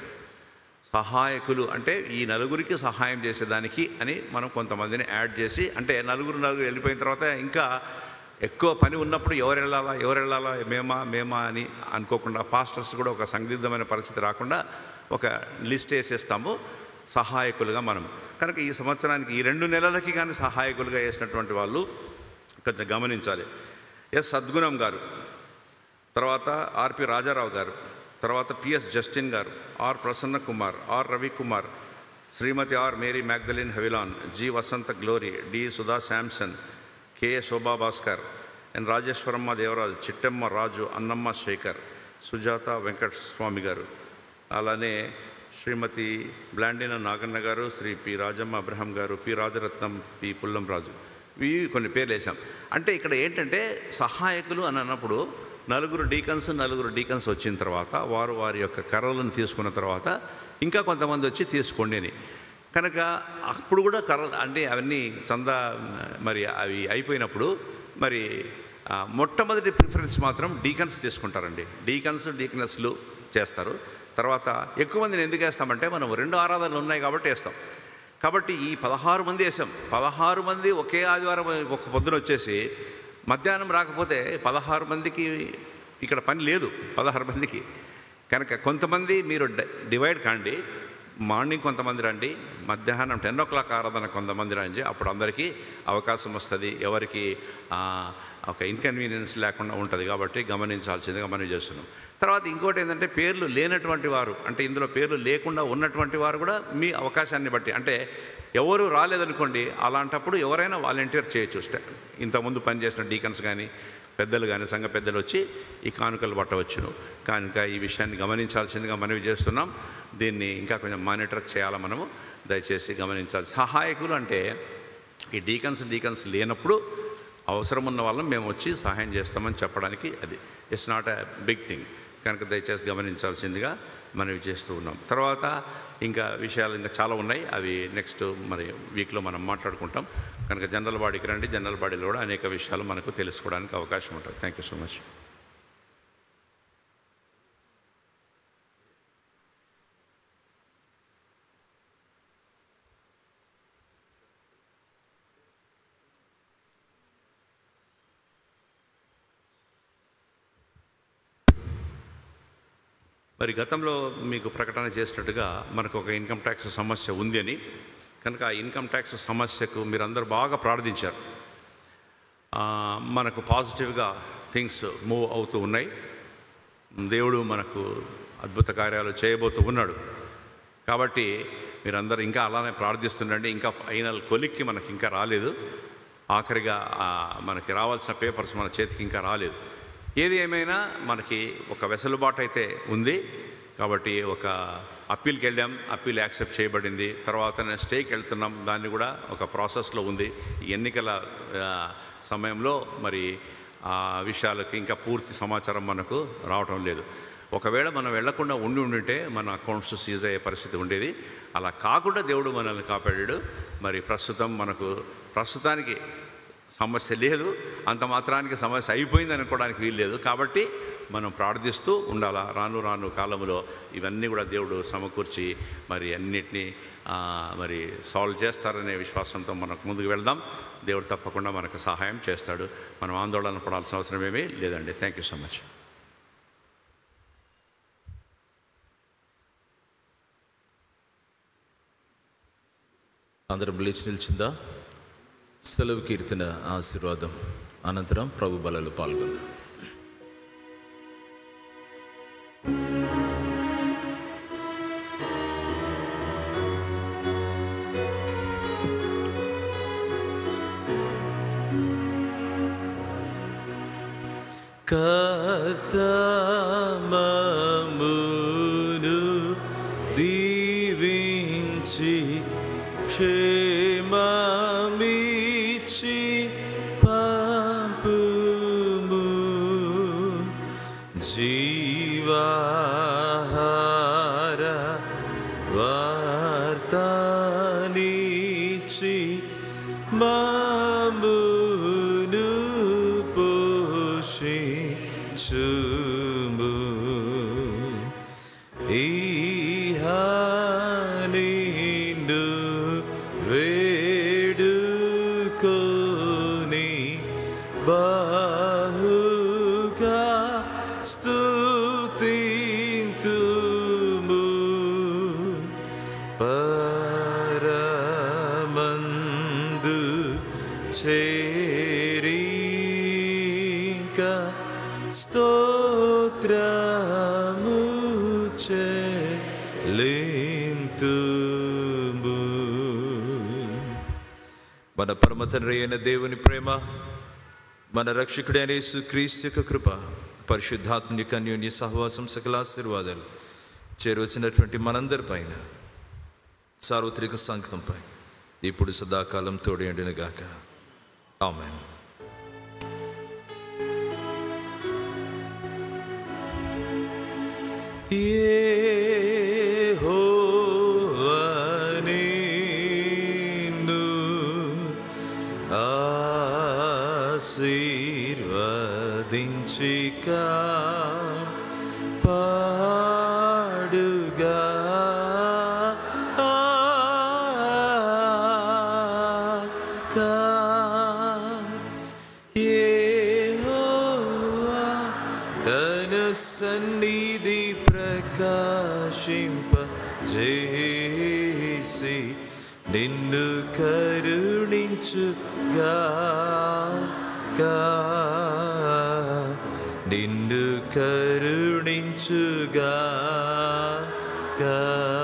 సహాయకులు అంటే ఈ నలుగురికి సహాయం చేసేదానికి అని మనం కొంతమందిని యాడ్ చేసి అంటే నలుగురు నలుగురు వెళ్ళిపోయిన తర్వాత ఇంకా ఎక్కువ పని ఉన్నప్పుడు ఎవరు వెళ్ళాలా ఎవరు వెళ్ళాలా మేమా మేమా అని అనుకోకుండా పాస్టర్స్ కూడా ఒక సందిగ్ధమైన పరిస్థితి రాకుండా ఒక లిస్ట్ వేసేస్తాము సహాయకులుగా మనం కనుక ఈ సంవత్సరానికి ఈ రెండు నెలలకి కానీ సహాయకులుగా వేసినటువంటి వాళ్ళు కొంచెం గమనించాలి ఎస్ సద్గుణం గారు తర్వాత ఆర్పి రాజారావు గారు తర్వాత P S Justin garu R Prasanna Kumar R Ravi Kumar Srimati R Mary Magdalene హవిలాన్ G Vasantha Glory D Sudha Samson K Shobha Bhaskar N Rajeswaramma Devaraju Chittamma Raju Annamma Sekhar Sujatha Venkata Swamy garu అలానే Srimati Blandina Naganna garu Sri P Rajamma Abraham garu P Rajaratnam P Pullam Raju ఇవి కొన్ని పేర్లు వేసాం అంటే ఇక్కడ ఏంటంటే సహాయకులు అని అన్నప్పుడు నలుగురు డీకన్స్ నలుగురు డీకన్స్ వచ్చిన తర్వాత వారు వారి యొక్క కర్రలను తీసుకున్న తర్వాత ఇంకా కొంతమంది వచ్చి తీసుకోండి అని కనుక అప్పుడు కూడా కర్ర అంటే అవన్నీ చందా మరి అవి అయిపోయినప్పుడు మరి ఆ, మొట్టమొదటి ప్రిఫరెన్స్ మాత్రం డీకన్స్ తీసుకుంటారండి డీకన్స్ డీకనెస్లు చేస్తారు తర్వాత ఎక్కువ మందిని ఎందుకు వేస్తామంటే మనం రెండు ఆరాధనలు ఉన్నాయి కాబట్టి వేస్తాం కాబట్టి ఈ పదహారు మంది వేసాం పదహారు మంది ఒకే ఆదివారం ఒక పొద్దున వచ్చేసి మధ్యాహ్నం రాకపోతే పదహారు మందికి ఇక్కడ పని లేదు పదహారు మందికి కనుక కొంతమంది మీరు డ- డివైడ్ కాండి మార్నింగ్ కొంతమంది రండి మధ్యాహ్నం టెన్ ఓ క్లాక్ ఆరాధన కొంతమంది రండి అప్పుడు అందరికీ అవకాశం వస్తుంది ఎవరికి ఆ, ఒక ఇన్కన్వీనియన్స్ లేకుండా ఉంటుంది కాబట్టి గమనించాల్సిందిగా మనం చేస్తున్నాం తర్వాత ఇంకోటి ఏంటంటే పేర్లు లేనటువంటి వారు అంటే ఇందులో పేర్లు లేకుండా ఉన్నటువంటి వారు కూడా మీ అవకాశాన్ని బట్టి అంటే ఎవరు రాలేదనుకోండి అలాంటప్పుడు ఎవరైనా వాలంటీర్ చేయొచ్చు స్ట- ఇంతకుముందు పనిచేసిన డీకన్స్ కానీ పెద్దలు కానీ సంఘ పెద్దలు వచ్చి ఈ కానుకలు పట్టవచ్చును కనుక ఈ విషయాన్ని గమనించాల్సిందిగా మనవి చేస్తున్నాం దీన్ని ఇంకా కొంచెం మానిటర్ చేయాలి మనము దయచేసి గమనించాలి సహాయకులు అంటే ఈ డీకన్స్ డీకన్స్ లేనప్పుడు అవసరం ఉన్న వాళ్ళం మేము వచ్చి సహాయం చేస్తామని చెప్పడానికి అది it's not a big thing కనుక దయచేసి గమనించాల్సిందిగా మనవి చేస్తూ ఉన్నాం తర్వాత ఇంకా విషయాలు ఇంకా చాలా ఉన్నాయి అవి నెక్స్ట్ మరి వీక్లో మనం మాట్లాడుకుంటాం కనుక జనరల్ బాడీకి రండి జనరల్ బాడీలో కూడా అనేక విషయాలు మనకు తెలుసుకోవడానికి అవకాశం ఉంటుంది థ్యాంక్ యూ సో మచ్ మరి గతంలో మీకు ప్రకటన చేసినట్టుగా మనకు ఒక ఇన్కమ్ ట్యాక్స్ సమస్య ఉంది అని కనుక ఆ ఇన్కమ్ ట్యాక్స్ సమస్యకు మీరందరూ బాగా ప్రార్థించారు ఆ, మనకు పాజిటివ్గా థింగ్స్ మూవ్ అవుతూ ఉన్నాయి దేవుడు మనకు అద్భుత కార్యాలు చేయబోతూ ఉన్నాడు కాబట్టి మీరందరూ ఇంకా అలానే ప్రార్థిస్తుండండి ఇంకా ఫైనల్ కొలిక్కి మనకి ఇంకా రాలేదు ఆఖరిగా ఆ, మనకి రావాల్సిన పేపర్స్ మన చేతికి ఇంకా రాలేదు ఏది ఏమైనా మనకి ఒక వెసులుబాటు అయితే ఉంది కాబట్టి ఒక అప్పీల్కి వెళ్ళాం అప్పీల్ యాక్సెప్ట్ చేయబడింది తర్వాత స్టేకి వెళ్తున్నాం దాన్ని కూడా ఒక ప్రాసెస్లో ఉంది ఈ ఎన్నికల ఆ, సమయంలో మరి ఆ విషయాలకి ఇంకా పూర్తి సమాచారం మనకు రావటం లేదు ఒకవేళ మనం వెళ్లకుండా ఉండి ఉండింటే మన అకౌంట్స్ సీజ్ అయ్యే పరిస్థితి ఉండేది అలా కాకుండా దేవుడు మనల్ని కాపాడాడు మరి ప్రస్తుతం మనకు ప్రస్తుతానికి సమస్య లేదు అంత మాత్రానికి సమస్య అయిపోయింది అనుకోవడానికి వీలు లేదు కాబట్టి మనం ప్రార్థిస్తూ ఉండాలా రాను రాను కాలంలో ఇవన్నీ కూడా దేవుడు సమకూర్చి మరి అన్నిటినీ ఆ, మరి సాల్వ్ చేస్తారనే విశ్వాసంతో మనకు ముందుకు వెళ్దాం దేవుడు తప్పకుండా మనకు సహాయం చేస్తాడు మనం ఆందోళన పడాల్సిన అవసరం ఏమీ లేదండి థ్యాంక్ యూ సో మచ్ అందరం లేచి నిల్చుందా సెలవు కీర్తన ఆశీర్వాదం అనంతరం ప్రభు బలలో పాల్గొందాం కర్తమమును దీవించి క్షేమమిచ్చి పంపుము జీవాహార వార్తానిచి మామును పోషించుము ఈహానిండు వేడుకొని బాహుగా స్తుతింతుము పరమందు చేరిక స్తోత్రము చెల్లింతుము మన పరమ తండ్రి అయిన దేవుని ప్రేమ మన రక్షకుడైన యేసు క్రీస్తు యొక్క కృప పరిశుద్ధాత్మని కన్యోన్య సహవాసం సకల ఆశీర్వాదాలు చేరవచ్చినటువంటి మనందరి పైన సార్వత్రిక సంఘంపై ఇప్పుడు సదాకాలం తోడేండిన గాక ఆమెన్ యెహోవానిన్ను ఆశీర్వదించిక పాడుగా కా యెహోవా తన సన్నిధి ప్రకాశింప చేసి నిన్ను కరుణించుగా గా నిన్ను కరుణించుగా గా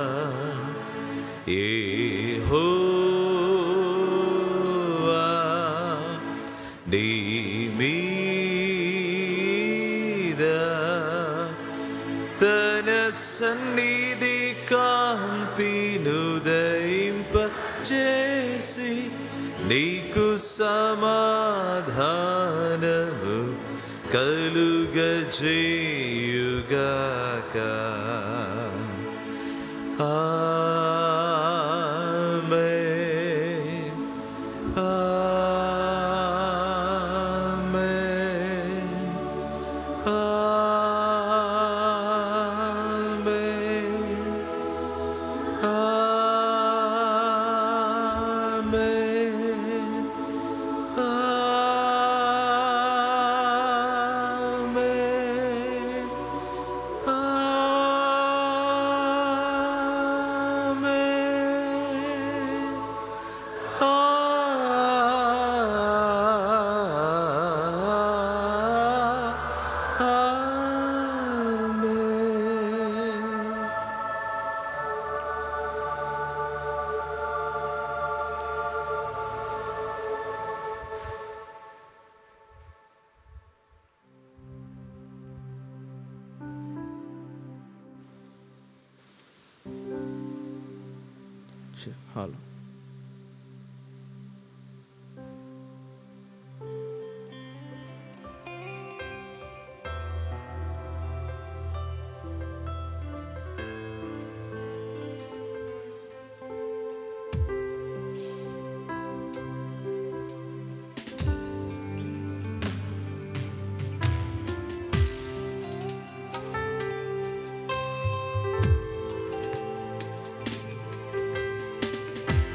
యెహోవా నీ మీద తన సన్నిధి కాంతినుదయింప చేసి నీకు సమాధానము కలుగజేయుగాక ఆమేన్ ఆమేన్ ఆమేన్ ఆమేన్ ఆమేన్ ఆమేన్ ఆమేన్ హలో యేసు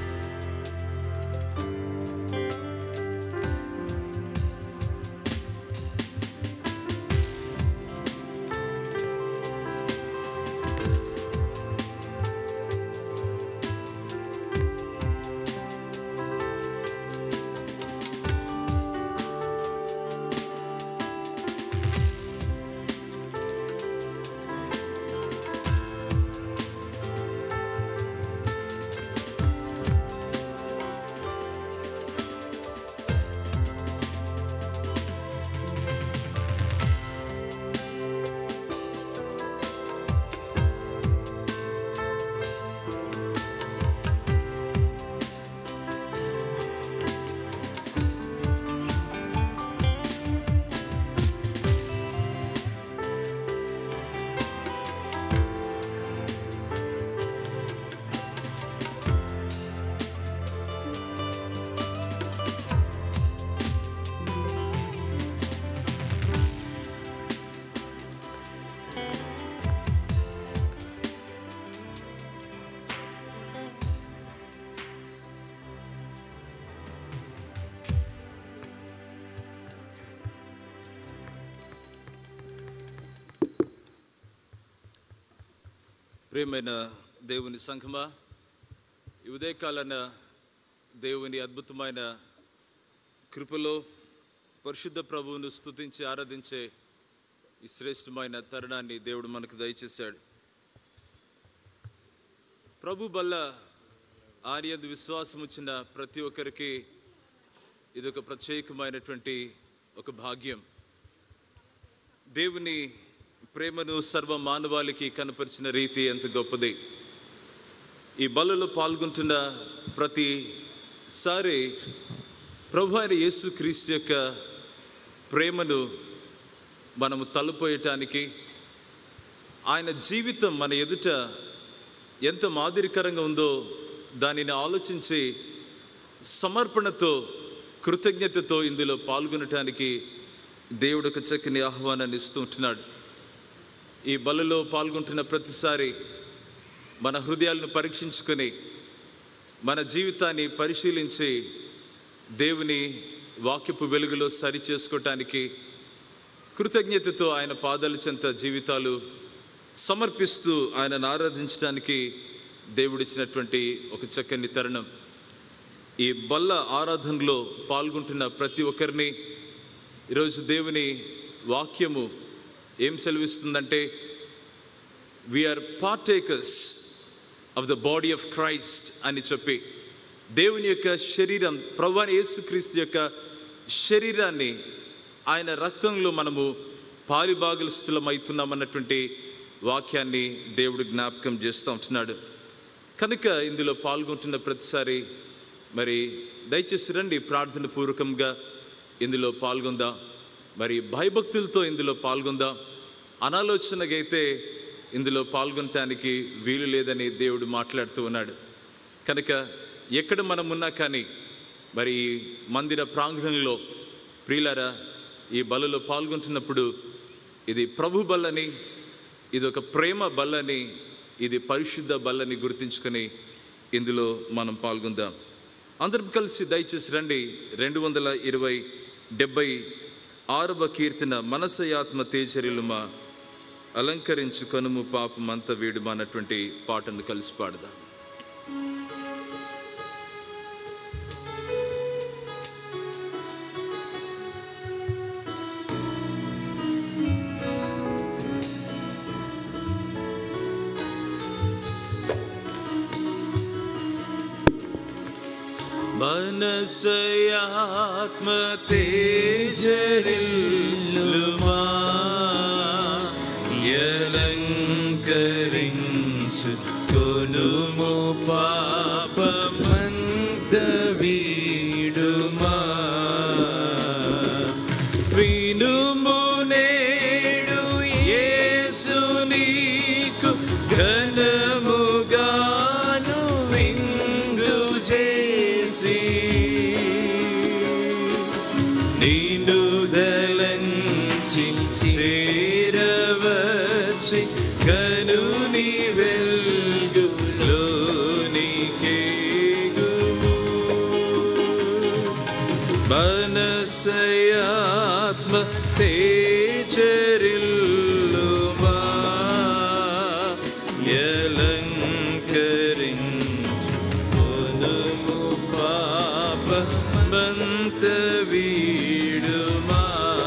ప్రియమైన దేవుని సంఘమా ఈ ఉదయకాలన దేవుని అద్భుతమైన కృపలో పరిశుద్ధ ప్రభువును స్తుతించి ఆరాధించే ఈ శ్రేష్టమైన తరుణాన్ని దేవుడు మనకు దయచేశాడు ప్రభు బల్ల ఆర్యందు విశ్వాసం వచ్చిన ప్రతి ఒక్కరికి ఇది ఒక ప్రత్యేకమైనటువంటి ఒక భాగ్యం దేవుని ప్రేమను సర్వ మానవాళికి కనపరిచిన రీతి ఎంత గొప్పది ఈ బలలో పాల్గొంటున్న ప్రతిసారి ప్రభు అయిన యేసు క్రీస్తు యొక్క ప్రేమను మనము తలపోయటానికి ఆయన జీవితం మన ఎదుట ఎంత మాదిరికరంగా ఉందో దానిని ఆలోచించి సమర్పణతో కృతజ్ఞతతో ఇందులో పాల్గొనటానికి దేవుడు ఒక చక్కని ఆహ్వానాన్ని ఇస్తూ ఉంటున్నాడు ఈ బలలో పాల్గొంటున్న ప్రతిసారి మన హృదయాలను పరీక్షించుకొని మన జీవితాన్ని పరిశీలించి దేవుని వాక్యపు వెలుగులో సరి చేసుకోవటానికి కృతజ్ఞతతో ఆయన పాదాల చెంత జీవితాలు సమర్పిస్తూ ఆయనను ఆరాధించడానికి దేవుడిచ్చినటువంటి ఒక చక్కని తరుణం ఈ బల్ల ఆరాధనలో పాల్గొంటున్న ప్రతి ఒక్కరిని ఈరోజు దేవుని వాక్యము ఏం సెలవిస్తుందంటే we are partakers of the body of Christ అని చెప్పి దేవుని యొక్క శరీరం ప్రభు యేసుక్రీస్తు యొక్క శరీరాన్ని ఆయన రక్తంలో మనము పాలిభాగస్థులమవుతున్నామన్నటువంటి వాక్యాన్ని దేవుడు జ్ఞాపకం చేస్తూ ఉంటున్నాడు కనుక ఇందులో పాల్గొంటున్న ప్రతిసారి మరి దయచేసి రండి ప్రార్థన పూర్వకంగా ఇందులో పాల్గొందాం మరి భయభక్తులతో ఇందులో పాల్గొందాం అనాలోచనగా అయితే ఇందులో పాల్గొనటానికి వీలు లేదని దేవుడు మాట్లాడుతూ ఉన్నాడు కనుక ఎక్కడ మనం ఉన్నా కానీ మరి ఈ మందిర ప్రాంగణంలో ప్రియులారా ఈ బలలో పాల్గొంటున్నప్పుడు ఇది ప్రభు బల్లని ఇది ఒక ప్రేమ బల్లని ఇది పరిశుద్ధ బల్లని గుర్తించుకొని ఇందులో మనం పాల్గొందాం అందరం కలిసి దయచేసి రండి రెండు వందల ఇరవై డెబ్బై ఆరవ కీర్తన మనసయాత్మ తేజరిలుమ అలంకరించు కనుము పాపమంత వీడుమ అన్నటువంటి పాటను కలిసి పాడదాం മനസയാത്മ തേജരില്ലുമാ యలంకరించు కొనుము పాపమంత వీడుమా వినుము నేడు యేసు నీకు ఘనముగాను విందు చేసి నిన్ను దలంచి చేరవచ్చి కనుని వెల్గులోనికేగుము మనసయాత్మ తేజరిల్లుమా యలంకరించు పాప మంత వీడుమా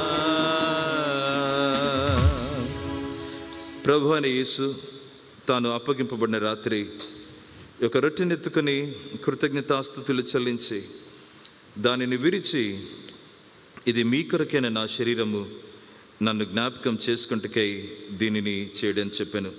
ప్రభు అని యేసు తాను అప్పగింపబడిన రాత్రి ఒక రొట్టెనెత్తుకొని కృతజ్ఞతాస్థుతులు చెల్లించి దానిని విరిచి ఇది మీ కొరకైన నా శరీరము నన్ను జ్ఞాపకం చేసుకుంటకై దీనిని చేయడం చెప్పాను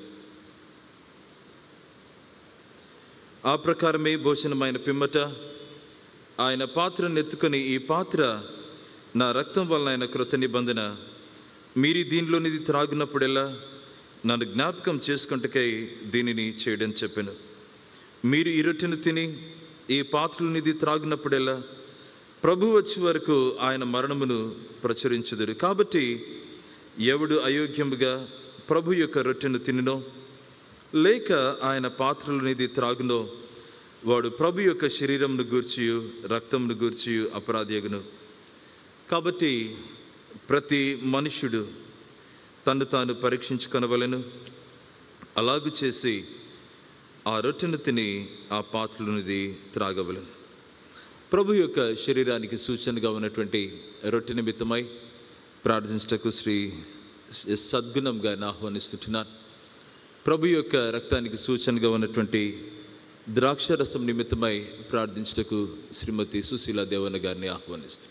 ఆ ప్రకారమే భోజనమైన పిమ్మట ఆయన పాత్రను ఎత్తుకొని ఈ పాత్ర నా రక్తం వలన ఆయన కృత నిబంధన మీరు దీనిలోనిది త్రాగినప్పుడెల్లా నన్ను జ్ఞాపకం చేసుకుంటకై దీనిని చేయడం చెప్పాను మీరు ఈ రొట్టెను తిని ఈ పాత్రలోనిది త్రాగినప్పుడెల్లా ప్రభు వచ్చే వరకు ఆయన మరణమును ప్రచురించుదురు కాబట్టి ఎవడు అయోగ్యముగా ప్రభు యొక్క రొట్టెను తినినో లేక ఆయన పాత్రలోనిది త్రాగునో వాడు ప్రభు యొక్క శరీరంను గూర్చియు రక్తంను గూర్చియు అపరాధియగును కాబట్టి ప్రతి మనుష్యుడు తను తాను పరీక్షించుకొనవలెను అలాగు చేసి ఆ రొట్టెను తిని ఆ పాత్రలోనిది త్రాగవలను ప్రభు యొక్క శరీరానికి సూచనగా ఉన్నటువంటి రొట్టె నిమిత్తమై ప్రార్థించటకు శ్రీ సద్గుణం గారిని ఆహ్వానిస్తుంటున్నాను ప్రభు యొక్క రక్తానికి సూచనగా ఉన్నటువంటి ద్రాక్షరసం నిమిత్తమై ప్రార్థించటకు శ్రీమతి సుశీల దేవన్న గారిని ఆహ్వానిస్తుంది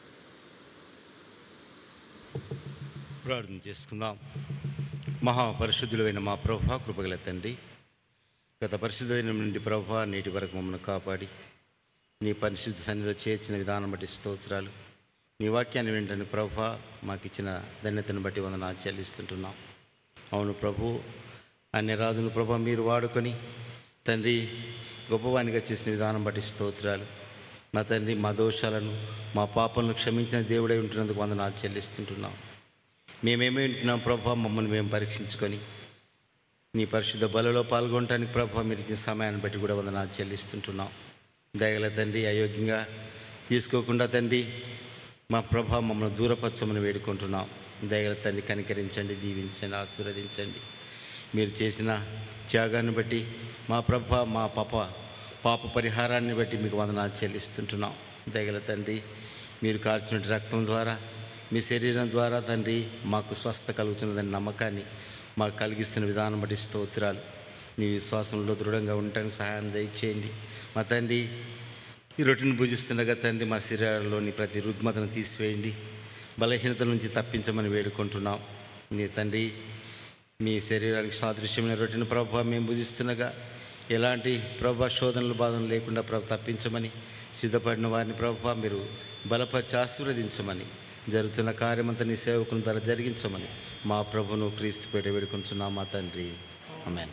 ప్రార్థన చేసుకుందాం మహాపరిశుద్ధులైన మా ప్రభా కృపగల తండ్రి గత పరిశుద్ధమైన నుండి ప్రభా నేటి వరకు మమ్మల్ని కాపాడి నీ పరిశుద్ధ సన్నిధిలో చేర్చిన విధానం బట్టి స్తోత్రాలు నీ వాక్యాన్ని వింటని ప్రభా మాకు ఇచ్చిన ధన్యతను బట్టి వందన చెల్లిస్తుంటున్నాం అవును ప్రభు అన్ని రాజును ప్రభా మీరు వాడుకొని తండ్రి గొప్పవానిగా చేసిన విధానం బట్టి స్తోత్రాలు మా తండ్రి మా దోషాలను మా పాపలను క్షమించిన దేవుడై ఉంటున్నందుకు వందనాలు చెల్లిస్తుంటున్నాం మేమేమి వింటున్నాం ప్రభా మమ్మల్ని మేము పరీక్షించుకొని నీ పరిశుద్ధ బలలో పాల్గొనడానికి ప్రభా మీరు ఇచ్చిన సమయాన్ని బట్టి కూడా వందనాలు చెల్లిస్తుంటున్నాం దయగల తండ్రి అయోగ్యంగా తీసుకోకుండా తండ్రి మా ప్రభా మమ్మల్ని దూరపరచమని వేడుకుంటున్నాం దయగల తండ్రి కనికరించండి దీవించండి ఆశీర్వదించండి మీరు చేసిన త్యాగాన్ని బట్టి మా ప్రభ మా పాప పాప పరిహారాన్ని బట్టి మీకు వందనాలు చెల్లిస్తుంటున్నాం దయగల తండ్రి మీరు కార్చిన రక్తం ద్వారా మీ శరీరం ద్వారా తండ్రి మాకు స్వస్థ కలుగుతున్నదని నమ్మకాన్ని మాకు కలిగిస్తున్న విధానం బట్టి స్తోత్రాలు నీ విశ్వాసంలో దృఢంగా ఉండటానికి సహాయం దయచేయండి మా తండ్రి ఈ రొట్టెను భుజిస్తుండగా తండ్రి మా శరీరాల్లోని ప్రతి రుగ్మతను తీసివేయండి బలహీనత నుంచి తప్పించమని వేడుకుంటున్నాం నీ తండ్రి మీ శరీరానికి సాదృశ్యమైన రొట్టెను ప్రభావ మేము భుజిస్తుండగా ఎలాంటి ప్రభా శోధనలు బాధలు లేకుండా ప్రభు తప్పించమని సిద్ధపడిన వారిని ప్రభావ మీరు బలపరిచి ఆశీర్వదించమని జరుగుతున్న కార్యమంతా నీ సేవకుని ద్వారా జరిగించమని మా ప్రభును క్రీస్తు పేట వేడుకుంటున్నాం మా తండ్రి ఆమెన్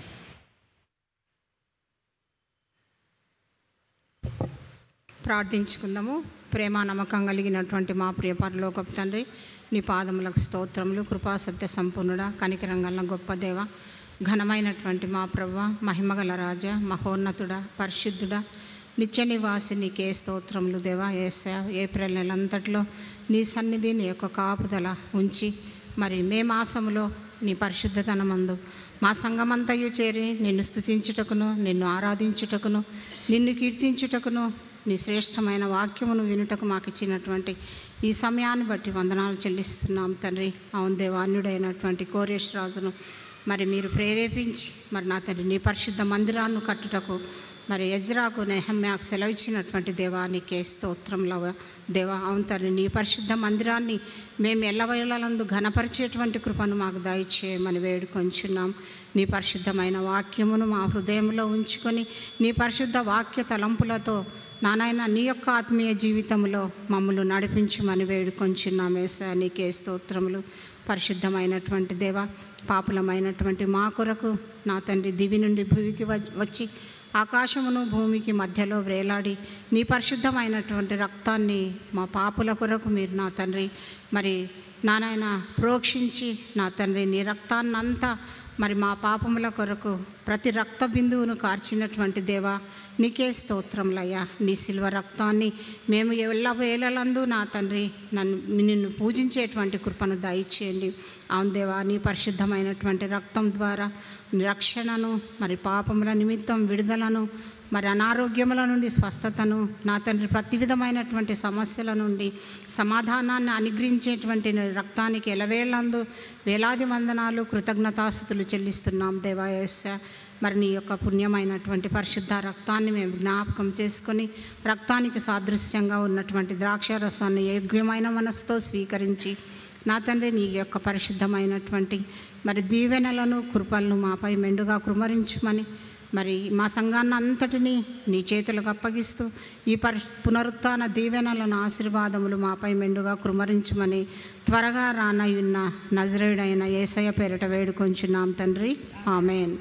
ప్రార్థించుకుందాము ప్రేమ నమ్మకం కలిగినటువంటి మా ప్రియ పరలోకపు తండ్రి నీ పాదములకు స్తోత్రములు కృపా సత్య సంపూర్ణుడ కనికరంగల గొప్ప దేవ ఘనమైనటువంటి మా ప్రభ మహిమగల రాజా మహోన్నతుడ పరిశుద్ధుడ నిత్య నివాసి నీకే స్తోత్రములు దేవా ఏసా ఏప్రిల్ నెలంతట్లో నీ సన్నిధి నీ యొక్క కాపుదల ఉంచి మరి మే మాసములో నీ పరిశుద్ధతనమందు మా సంఘమంతయు చేరి నిన్ను స్తుతించుటకును నిన్ను ఆరాధించుటకును నిన్ను కీర్తించుటకును నీ శ్రేష్టమైన వాక్యమును వినుటకు మాకు ఇచ్చినటువంటి ఈ సమయాన్ని బట్టి వందనాలు చెల్లిస్తున్నాం తండ్రి అవును దేవాన్యుడైనటువంటి కోరేష్ రాజును మరి మీరు ప్రేరేపించి మరి నా తండ్రి నీ పరిశుద్ధ మందిరాన్ని కట్టుటకు మరి ఎజ్రాకు నెహమ్యాకు సెలవిచ్చినటువంటి దేవానికి స్తోత్రంలో దేవా అవును తండ్రి నీ పరిశుద్ధ మందిరాన్ని మేము ఎల్లవేళలందు ఘనపరిచేటువంటి కృపను మాకు దయచేయమని వేడుకొంచున్నాం నీ పరిశుద్ధమైన వాక్యమును మా హృదయంలో ఉంచుకొని నీ పరిశుద్ధ వాక్య తలంపులతో నానాయన నీ యొక్క ఆత్మీయ జీవితంలో మమ్మల్ని నడిపించమని వేడుకొంచున్నాం ఏసా నీకే స్తోత్రములు పరిశుద్ధమైనటువంటి దేవ పాపులమైనటువంటి మా కొరకు నా తండ్రి దివి నుండి భూమికి వ- వచ్చి ఆకాశమును భూమికి మధ్యలో వ్రేలాడి నీ పరిశుద్ధమైనటువంటి రక్తాన్ని మా పాపుల కొరకు మీరు నా తండ్రి మరి నానాయన ప్రోక్షించి నా తండ్రి నీ రక్తాన్నంతా మరి మా పాపముల కొరకు ప్రతి రక్త బిందువును కార్చినటువంటి దేవా నీకే స్తోత్రంలయ్యా నీ శిల్వ రక్తాన్ని మేము ఎల్ల వేళలందు నా తండ్రి నన్ను నిన్ను పూజించేటువంటి కృపను దయచేయండి అవును దేవా నీ పరిశుద్ధమైనటువంటి రక్తం ద్వారా రక్షణను మరి పాపముల నిమిత్తం విడుదలను మరి అనారోగ్యముల నుండి స్వస్థతను నా తండ్రి ప్రతి విధమైనటువంటి సమస్యల నుండి సమాధానాన్ని అనుగ్రహించేటువంటి నీ రక్తానికి ఎలవేళ్లందు వేలాది వందనాలు కృతజ్ఞతాస్థుతులు చెల్లిస్తున్నాం దేవాయస్య మరి నీ యొక్క పుణ్యమైనటువంటి పరిశుద్ధ రక్తాన్ని మేము జ్ఞాపకం చేసుకొని రక్తానికి సాదృశ్యంగా ఉన్నటువంటి ద్రాక్షారసాన్ని యోగ్యమైన మనసుతో స్వీకరించి నా తండ్రి నీ యొక్క పరిశుద్ధమైనటువంటి మరి దీవెనలను కృపలను మాపై మెండుగా కృమరించమని మరి మా సంఘాన్ని అంతటినీ నీ చేతులకు అప్పగిస్తూ ఈ పరి పునరుత్న దీవెనలను ఆశీర్వాదములు మాపై మెండుగా కృమరించమని త్వరగా రానయున్న నజరేయుడైన ఏసయ్య పేరిట వేడుకొంచున్నాం తండ్రి ఆమెన్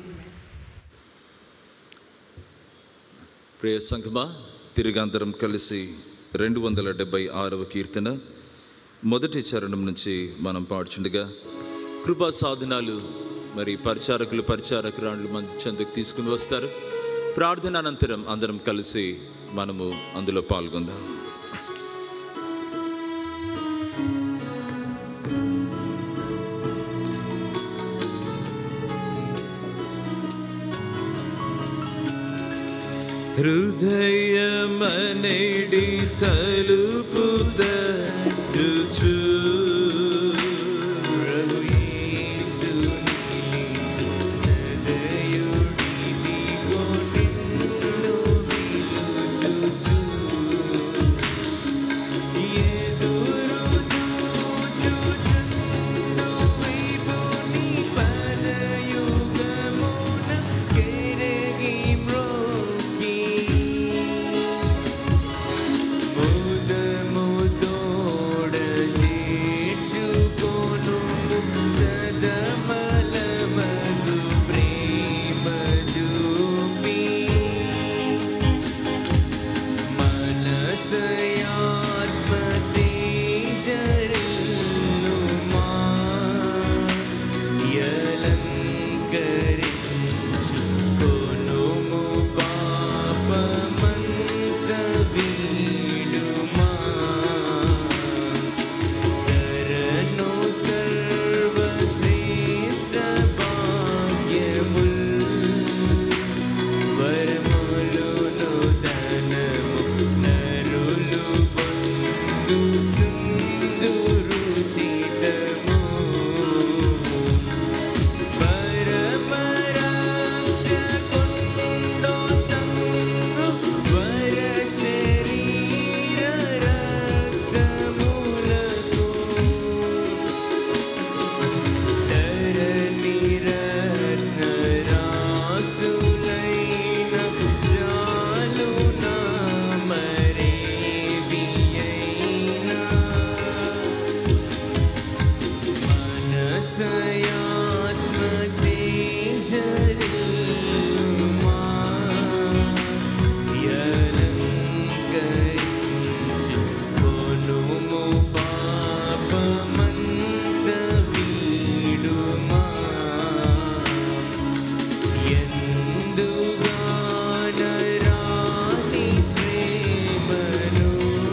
ప్రియ సంఘమా తిరిగి అందరం కలిసి రెండు వందల డెబ్బై ఆరవ కీర్తన మొదటి చరణం నుంచి మనం పాడుచుండగా కృపా సాధనాలు మరి పరిచారకులు పరిచారకురాళ్ళు మంది చెందుకు తీసుకుని వస్తారు ప్రార్థన అనంతరం అందరం కలిసి మనము అందులో పాల్గొందాం నీ హృదయమనేడి తలుపు తరుచు ప్రభు యేసు నిలిచు సదయుడిదిగో నిన్ను పిలుచుచు ఎదురు చూచుచుండు వైపుని పదయుగమున కెరగి మ్రోకి ముదముతోడ చేర్చుకొను సదమలమగు ప్రేమ చూపి మనసయాత్మతే జరిల్లుమా యలంకరించుకొనుము పాపమంత వీడుమా ధరను సర్వశ్రేష్ఠ భాగ్యముల్ వరములును ధనము నరులు పొందుచుందురు చితము పరమరక్షకుండో సంగు వర శరీర రక్తములకు తరనిరత్నరాసులైన జాలున మరేవియైనా మనసయాత్మతే జరిల్లుమా యలంకరించుకొనుము పాపమంత వీడుమా ఎందుగానరాని ప్రేమను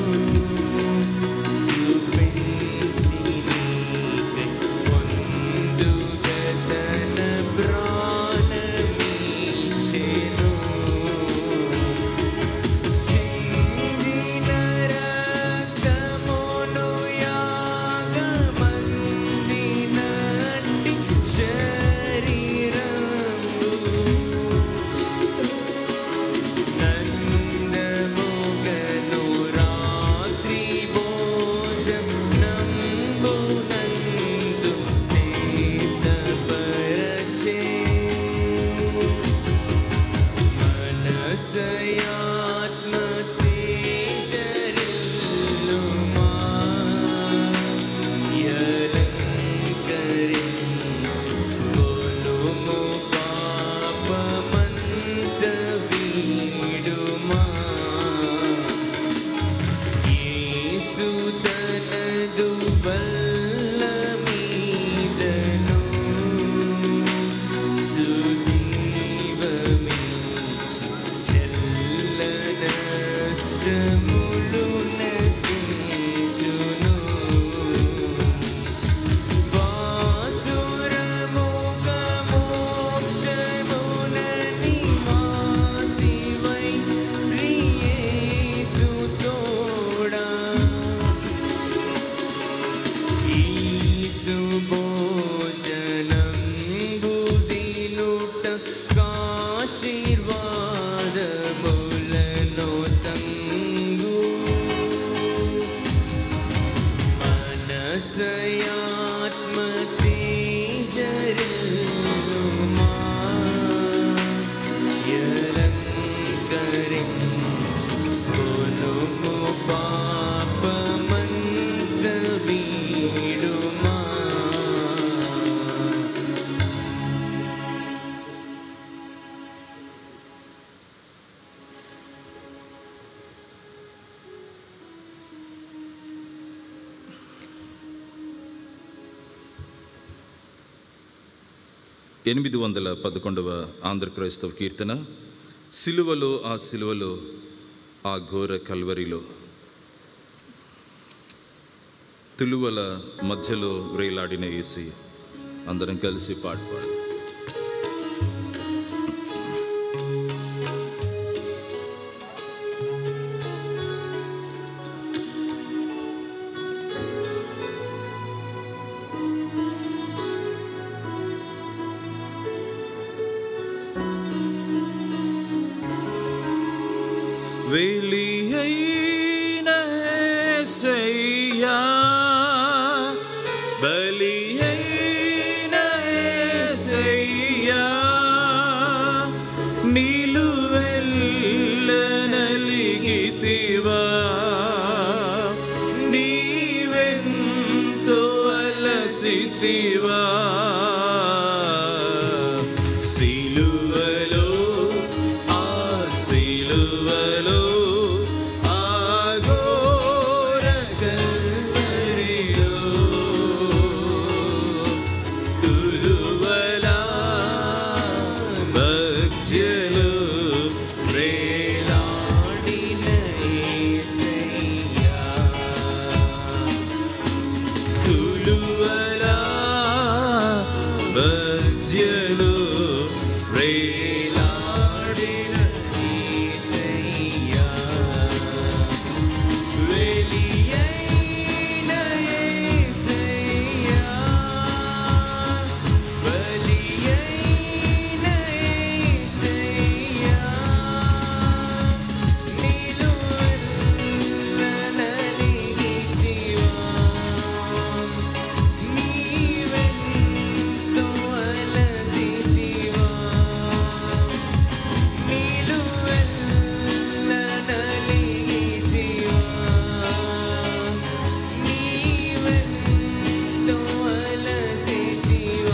చూపించి నీకై పొందుగతన ప్రాణమీచెను. చిందిన రక్తమును యాగమందినట్టి శరీరము నందముగను రాత్రి భోజనంబునందు సిద్ధపరచే మనసయాత్మ తేజరిల్లుమా యలంకరించుకొనుము పాపమంత వీడుమా యేసు తనదు బల్ల మీదను సుజీవమిచ్చు తెల్ల నష్టములు నశించును బాసురముగ మోక్షమున నివాసివై శ్రీ యేసు తోడా ఈసు భోజనం బుదినుట కాశీర్వాదములను సంగు మనసయాత్మ తేజరిల్లుమా యలంకరించుకొనుము పాపమంత వీడుమా ఎనిమిది వందల పదకొండవ ఆంధ్ర క్రైస్తవ కీర్తన సిలువలో ఆ సిలువలో ఆ ఘోర కల్వరిలో తులువల మధ్యలో వ్రేలాడిన ఏసి అందరం కలిసి పాట పాడు వెలియైన యేసయ్యా బలియైన యేసయ్యా నిలువెల్లనలిగితివా నీవెంతో అలసితివా సిలువలో ఆ సిలువలో ఆ ఘోర గల్వరిలో తులువలా మధ్యలో వేలాడిన యేసయ్యా తులువలా మధ్యలో వేలాడిన యేసయ్యా వెలియైన యేసయ్యా బలియైన యేసయ్యా నిలువెల్లనలిగితివా నీవెంతో అలసితివా నిలువెల్లనలిగితివా నీవెంతో అలసితివా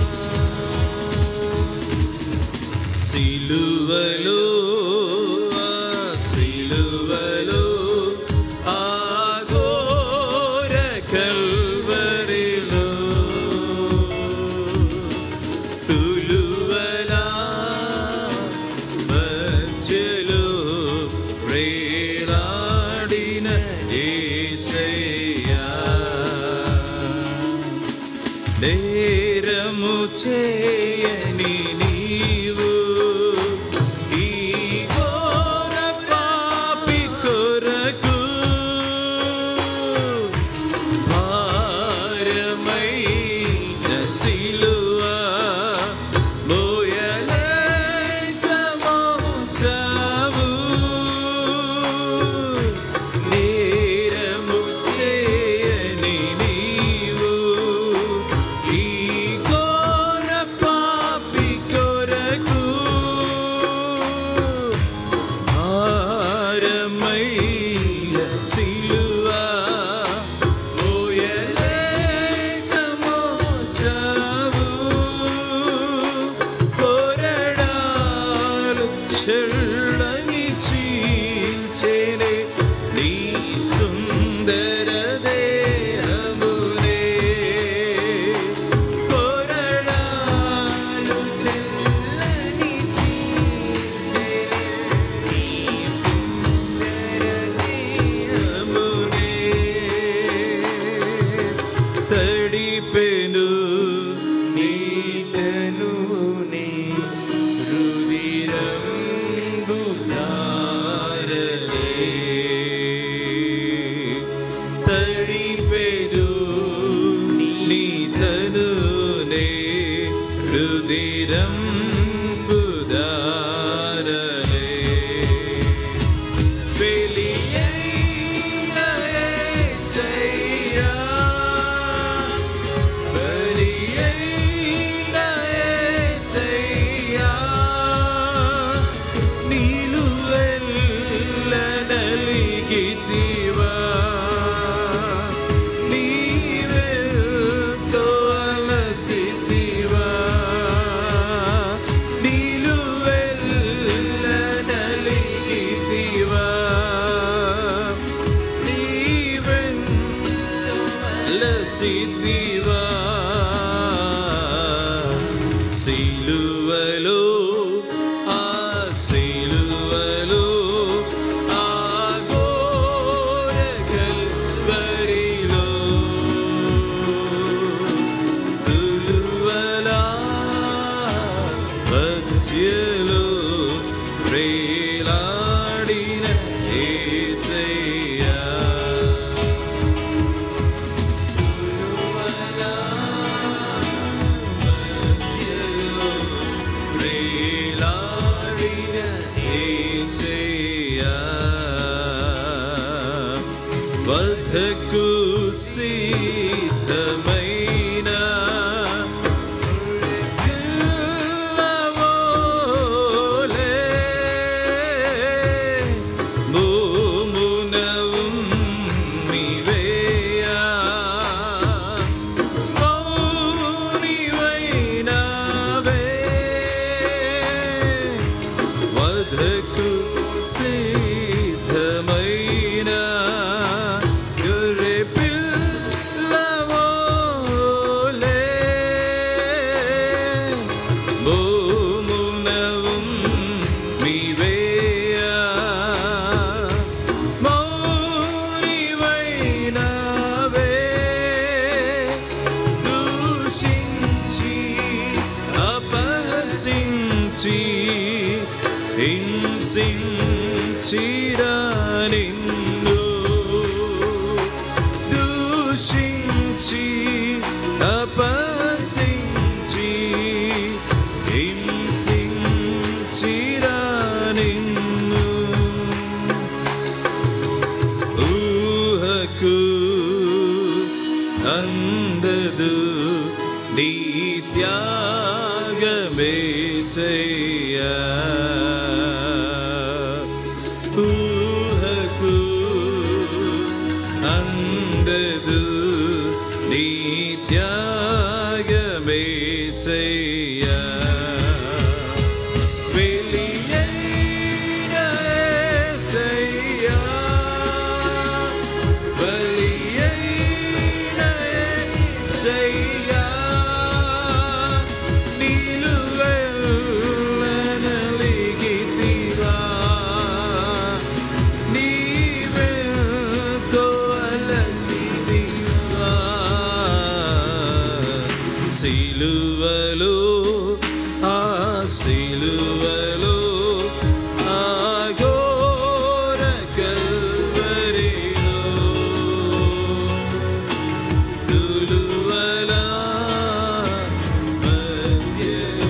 సిలువలో ఆ సిలువలో ఆ ఘోర కల్వరిలో తులువలా మధ్యలో వేలాడిన యేసయ్యా నేరము చేయని నీవు ఈ ఘోర పాపి కొరకు భారమైన సిలువ మోయలేక మోసావు నేరము చేయని నీవు ఈ ఘోర పాపి కొరకు భారమైన సిలువ మోయలేక మోసావు కొరడాలు చెల్లని చీల్చేనే నీ సుందర దేహమునే కొరడాలు చెల్లని చీల్చేనే నీ సుందర దేహమునే తడిపెను నీ తనునే రుదిరంబు ధారలే తడిపెను నీ తనునే రుదిరంబు ధారలే వెలియైన యేసయ్యా వెలియైన యేసయ్యా నిలువెల్లనలిగితివా నీవెంతో అలసితివా నిలువెల్లనలిగితివా నీవెంతో అలసితివా సిలువలో ఆ సిలువలో ఆ ఘోర కల్వరిలో తులువలా మధ్యలో వేలాడిన యేసయ్యా వేలాడిన యేసయ్యా హింసించిరా నిన్ను దూషించి అపసించి హింసించిరా నిన్ను ఊహకు అందదు నీ త్యాగమేసయ్యా ఊహకు అందదు నీ త్యాగమేసయ్యా వెలియైన యేసయ్యా బలియైన యేసయ్యా నిలువెల్లనలిగితివా నీవెంతో అలసిదివా సిలువలో ఆ సిలువలో ఆ ఘోర కల్వరిలో తులువల మధ్యలో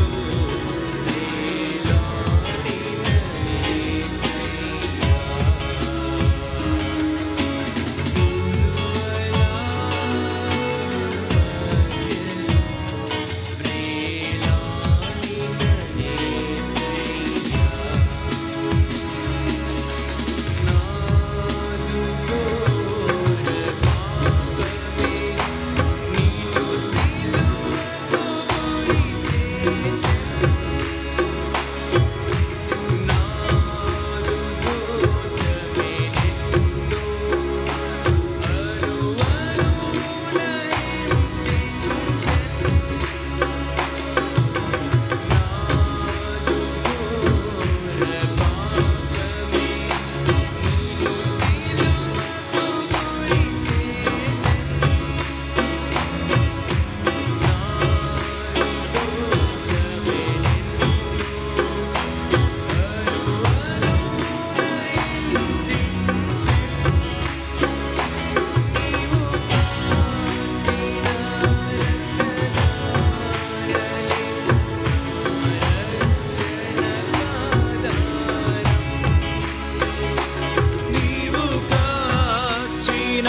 నీవు కాచిన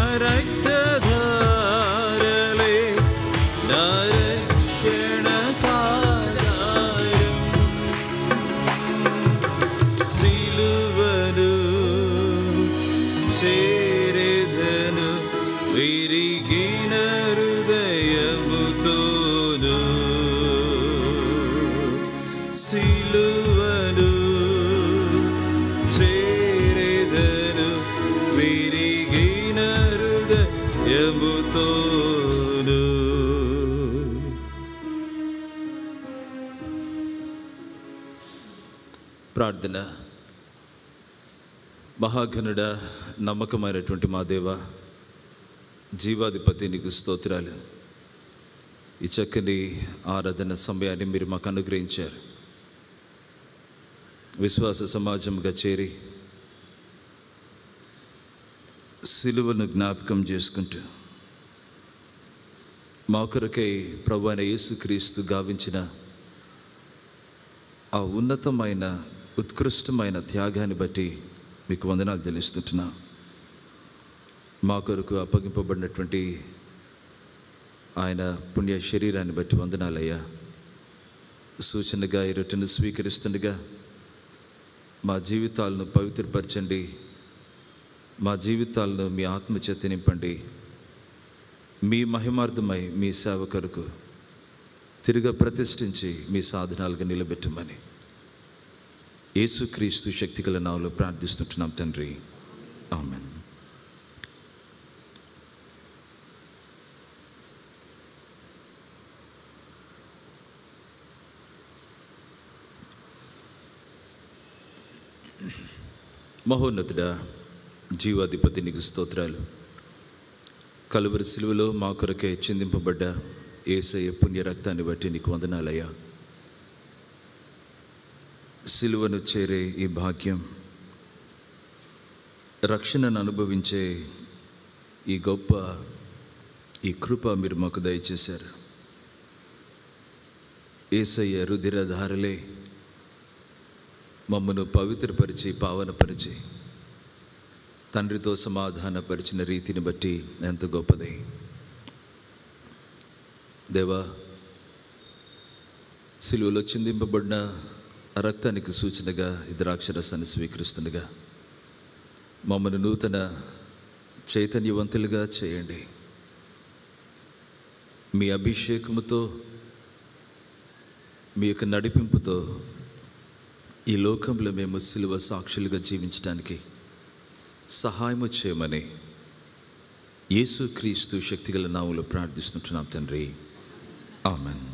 రక్తధారలే నా రక్షణ కాదారం సిలువను చేరెదను విరిగిన హృదయముతోను సిలువను చేరెదను విరిగిన హృదయముతోను ప్రార్థన మహాఘనుడ నమ్మకమైనటువంటి మా దేవ జీవాధిపతి నీకు స్తోత్రాలు ఈ చక్కని ఆరాధన సమయాన్ని మీరు మాకు అనుగ్రహించారు విశ్వాస సమాజంగా చేరి సిలువను జ్ఞాపకం చేసుకుంటూ మా కొరకై ప్రభు అయిన యేసుక్రీస్తు గావించిన ఆ ఉన్నతమైన ఉత్కృష్టమైన త్యాగాన్ని బట్టి మీకు వందనాలు చెల్లిస్తుంటున్నా మా కొరకు అప్పగింపబడినటువంటి ఆయన పుణ్య శరీరాన్ని బట్టి వందనాలయ్యా సూచనగా ఈ రొట్టెను స్వీకరిస్తుండగా మా జీవితాలను పవిత్రపరచండి మా జీవితాలను మీ ఆత్మచేత నింపండి మీ మహిమార్థమై మీ సేవ కొరకు తిరిగి ప్రతిష్ఠించి మీ సాధనాలుగా నిలబెట్టమని యేసుక్రీస్తు శక్తిగల నావలో ప్రార్థిస్తుంటున్నాం తండ్రి ఆమెన్ మహోన్నతుడా జీవాధిపతి నీకు స్తోత్రాలు కలువరి సిలువలో మా కొరకే చిందింపబడ్డ ఏసయ్య పుణ్య రక్తాన్ని బట్టి నీకు వందనాలయ్యా సిలువను చేరే ఈ భాగ్యం రక్షణను అనుభవించే ఈ గొప్ప ఈ కృప మీరు మాకు దయచేశారు ఏసయ్య రుధిరధారలే మమ్మను పవిత్రపరిచి పావనపరిచి తండ్రితో సమాధానపరిచిన రీతిని బట్టి ఎంత గొప్పది దేవా సిలువలో చిందింపబడిన ఆ రక్తానికి సూచనగా ఈ ద్రాక్షరసాన్ని స్వీకరిస్తుండగా మమ్మల్ని నూతన చైతన్యవంతులుగా చేయండి మీ అభిషేకముతో మీ యొక్క నడిపింపుతో ఈ లోకంలో మేము సిలువ సాక్షులుగా జీవించడానికి సహాయము చేయమని యేసుక్రీస్తు శక్తిగల నాములు ప్రార్థిస్తుంటున్నాం తండ్రి ఆమెన్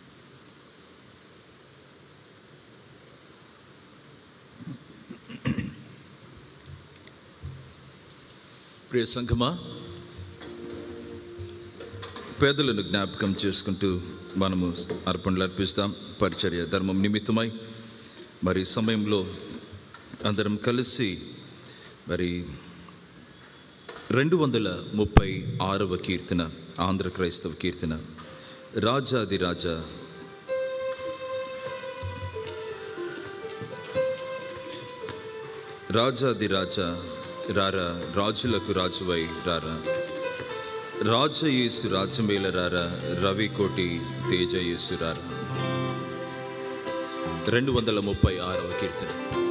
ప్రియ సంఘమా పేదలను జ్ఞాపకం చేసుకుంటూ మనము అర్పణలు అర్పిస్తాం పరిచర్య ధర్మం నిమిత్తమై మరి ఈ సమయంలో అందరం కలిసి మరి రెండు వందల ముప్పై ఆరవ కీర్తన ఆంధ్ర క్రైస్తవ కీర్తన రాజాది రాజా రాజాది రాజా రారా రాజులకు రాజువై రారా రాజయేసు రాజమేల రారా రవి కోటి తేజయేసు రారా రెండు వందల ముప్పై ఆరవ కీర్తన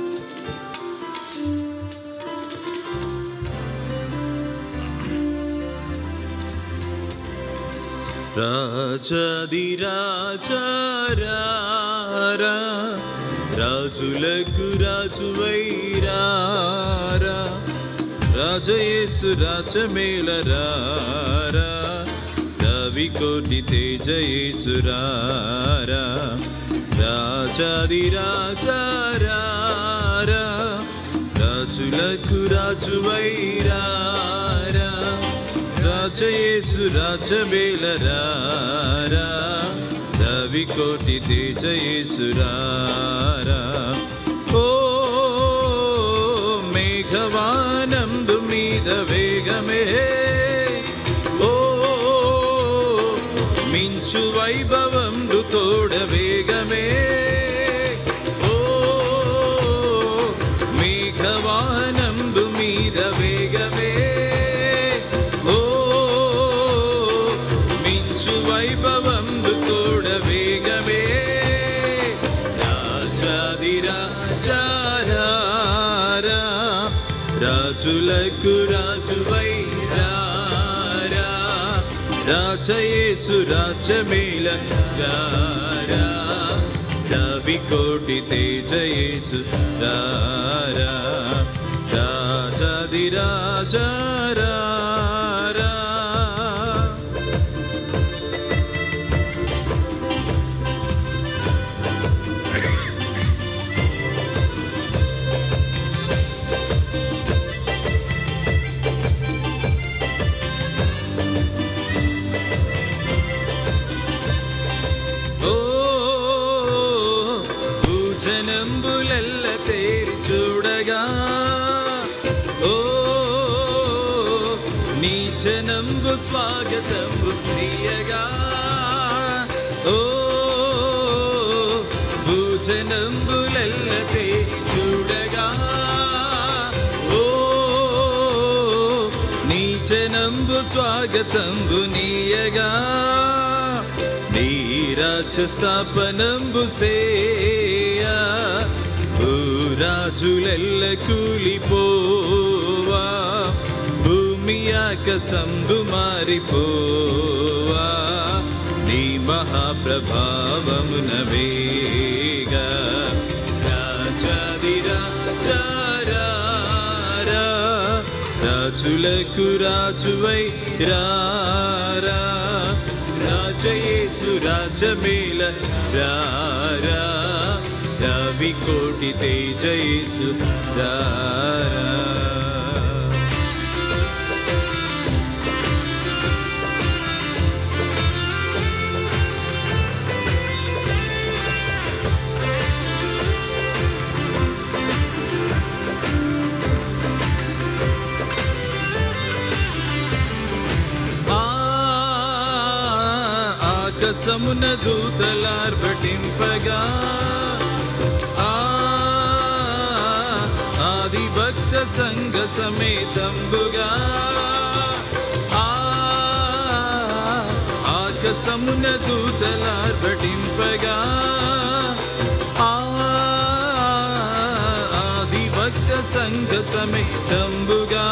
రాజాది రాజా రారా రాజులకు రాజువై రారా రాజయేసు రాజమేల రారా రవి కోటి తేజయేసు రారా రాజాది రాజా రారా రాజులకు రాజువై రారా రాజయేసు రాజమేల రారా రవి కోటి తేజయేసు రారా ఓ మేఘవానందు మీద వేగమే ఓ మించు వైభవందు తోడ వేగమే ఓ మేఘవానందు మీద వేగమే ఓ మించు వైభవందు తోడ వేగమే రాజాది రాజారా రాజులకు రాజువై రారా రాజయేసు రాజమేల రారా రవి కోటి తేజయేసు రారా రాజాది రాజారా ఓ భూజనంబులెల్ల తేరి చూడగా ఓ నీచనంబు స్వాగతంబు తీయగా ఓ భూజనంబులెల్ల తేరి చూడగా ఓ నీచనంబు స్వాగతంబు నీయగా నీరాజ స్థాపనంబు సేయా భూరాజులెల్ల కూలిపోవా భూమి ఆకసంబు మారిపోవా నీ మహాప్రభావమున వేగా రాజాది రాజారా రాజులకు రాజువై రారా రాజయేసు రాజమేల రారా రవి కోటి తేజయేసు రారా ఆకాశమున దూతలార్భటింపగా ఆ ఆది భక్త సంఘ సమేతంబుగా ఆ ఆకాశమున దూతలార్భటింపగా ఆ ఆది భక్త సంఘ సమేతంబుగా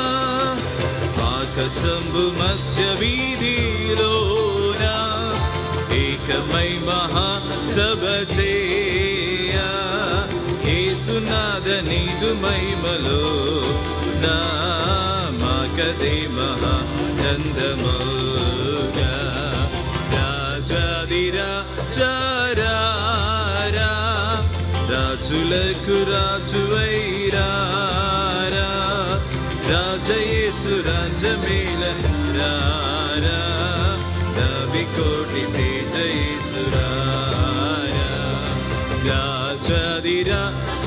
ఆకాశంబు మధ్య వీధిలోన ఏకమై మహా సభ చేయ ఏసునాద నీదు మహిమలో నా మాకదే మహానందముగా రాజాదిరా చారారా రాజులకు రాజు వైరారా రాజయేసు రాజమేల రారా రవి కోటి తేజయేసు రారా రాజాదిరా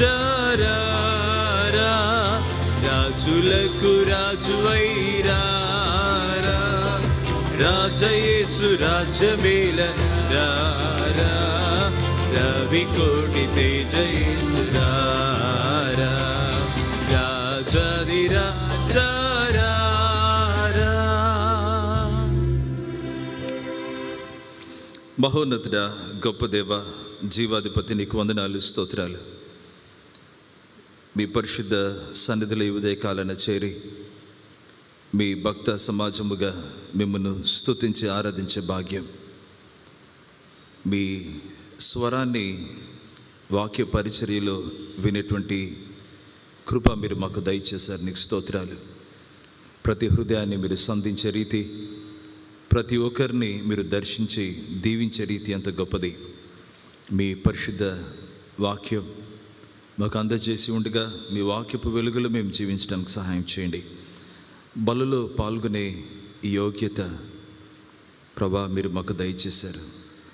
చారారా రాజులకు రాజు వైరారా రాజయేసు రాజమేల రారా రవి కోటి తేజయేసు రారా రాజాదిరా చారారా మహోన్నతుడ గొప్ప దేవ జీవాధిపతి నీకు వందనాలు స్తోత్రాలు మీ పరిశుద్ధ సన్నిధిలో ఈ ఉదయకాలన చేరి మీ భక్త సమాజముగా మిమ్మల్ని స్తుతించి ఆరాధించే భాగ్యం మీ స్వరాన్ని వాక్య పరిచర్యలో వినేటువంటి కృప మీరు మాకు దయచేశారు నీకు స్తోత్రాలు ప్రతి హృదయాన్ని మీరు సంధించే రీతి ప్రతి ఒక్కరిని మీరు దర్శించి దీవించే రీతి అంత గొప్పది మీ పరిశుద్ధ వాక్యం మాకు అందజేసి ఉండగా మీ వాక్యపు వెలుగులో మేము జీవించడానికి సహాయం చేయండి బలలో పాల్గొనే ఈ యోగ్యత ప్రభా మీరు మాకు దయచేశారు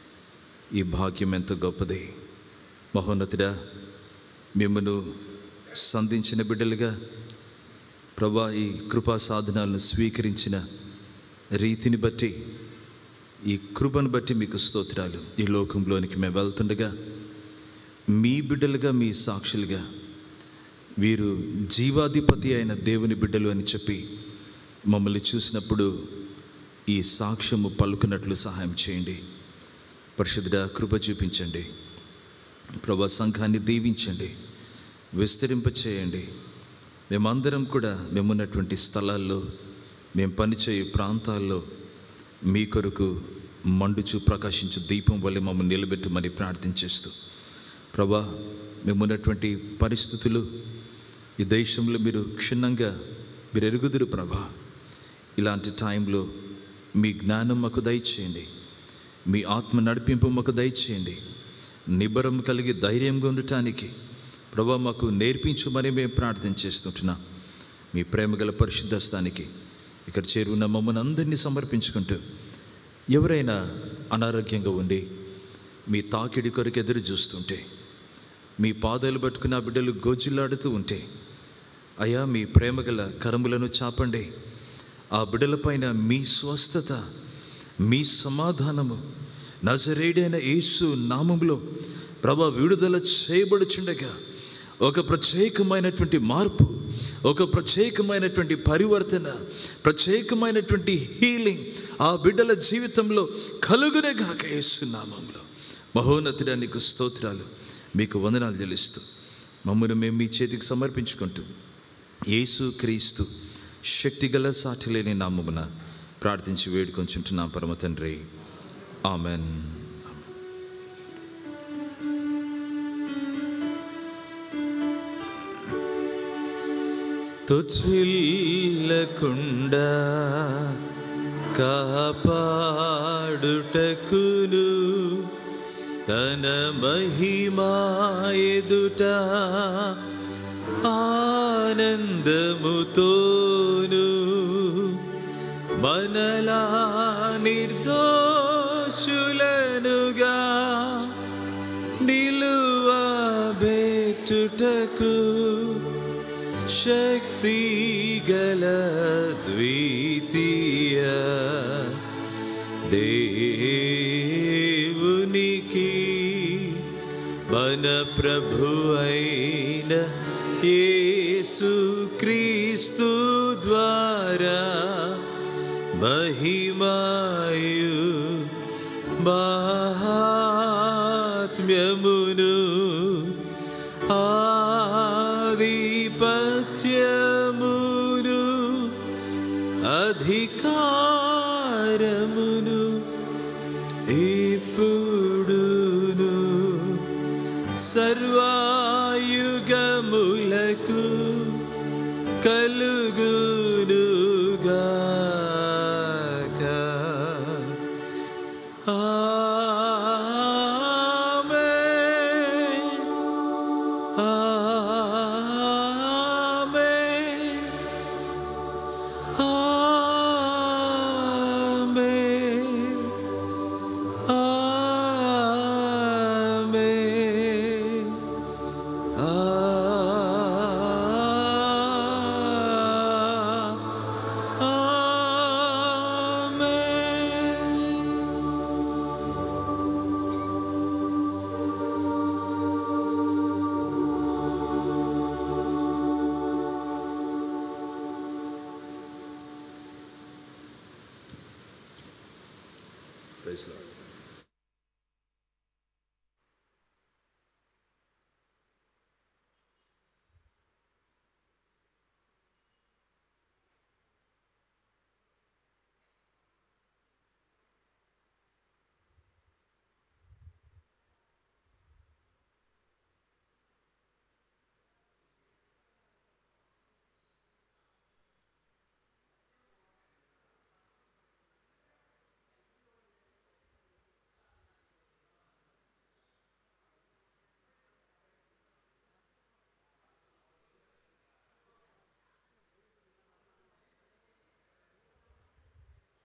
ఈ భాగ్యం ఎంత గొప్పది మహోన్నతుడా మిమ్మను సంధించిన బిడ్డలుగా ప్రభా ఈ కృపా సాధనాలను స్వీకరించిన రీతిని బట్టి ఈ కృపను బట్టి మీకు స్తోత్రాలు ఈ లోకంలోనికి మేము వెళ్తుండగా మీ బిడ్డలుగా మీ సాక్షులుగా వీరు జీవాధిపతి అయిన దేవుని బిడ్డలు అని చెప్పి మమ్మల్ని చూసినప్పుడు ఈ సాక్ష్యము పలుకున్నట్లు సహాయం చేయండి పరిశుద్ధ కృప చూపించండి ప్రభా సంఘాన్ని దీవించండి విస్తరింప చేయండి మేమందరం కూడా మేమున్నటువంటి స్థలాల్లో మేము పనిచేయే ప్రాంతాల్లో మీ కొరకు మండుచు ప్రకాశించు దీపం వల్ల మమ్మల్ని నిలబెట్టమని ప్రార్థించేస్తూ ప్రభా మేమున్నటువంటి పరిస్థితులు ఈ దేశంలో మీరు క్షుణ్ణంగా మీరు ఎరుగుదురు ప్రభా ఇలాంటి టైంలో మీ జ్ఞానం మాకు దయచేయండి మీ ఆత్మ నడిపింపు మాకు దయచేయండి నిబరం కలిగి ధైర్యంగా ఉండటానికి ప్రభా మాకు నేర్పించమని మేము ప్రార్థన చేస్తుంటున్నాం మీ ప్రేమగల పరిశుద్ధ స్థానికి ఇక్కడ చేరున్న మమ్మల్ని అందరినీ సమర్పించుకుంటూ ఎవరైనా అనారోగ్యంగా ఉండి మీ తాకిడి కొరకు ఎదురు చూస్తుంటే మీ పాదాలు పట్టుకున్న ఆ బిడ్డలు గోజులాడుతూ ఉంటే అయా మీ ప్రేమగల కరములను చాపండి ఆ బిడ్డలపైన మీ స్వస్థత మీ సమాధానము నజరేడైన యేసు నామములో ప్రభా విడుదల చేయబడుచుండగా ఒక ప్రత్యేకమైనటువంటి మార్పు ఒక ప్రత్యేకమైనటువంటి పరివర్తన ప్రత్యేకమైనటువంటి హీలింగ్ ఆ బిడ్డల జీవితంలో కలుగునేగాక యేసునామంలో మహోన్నతుడా నీకు స్తోత్రాలు మీకు వందనాలు చెల్లిస్తూ మమ్మల్ని మేము మీ చేతికి సమర్పించుకుంటూ యేసు క్రీస్తు శక్తిగల సాటి లేని నామమున ప్రార్థించి వేడుకొంచుంటున్నాం పరమ తండ్రి ఆమెన్ తుచిల్లకుండా కాపాడుటకును తన మహిమాయదుట ఆనందముతోను మనలా నిర్దోషులనుగా నిలువబెట్టుటకు శక్తి గల ద్వితీయ దేవా మన ప్రభు అయిన యేసు క్రీస్తు ద్వారా మహిమాయు మహాత్మ్యమును ఆధిపత్యమును అధికారమును ఇప్పుడును సర్వాయుగములకు కలుగునుగాక ఆమేన్ ఆమేన్ ఆమేన్ ఆమేన్ ఆమేన్ Praise the Lord.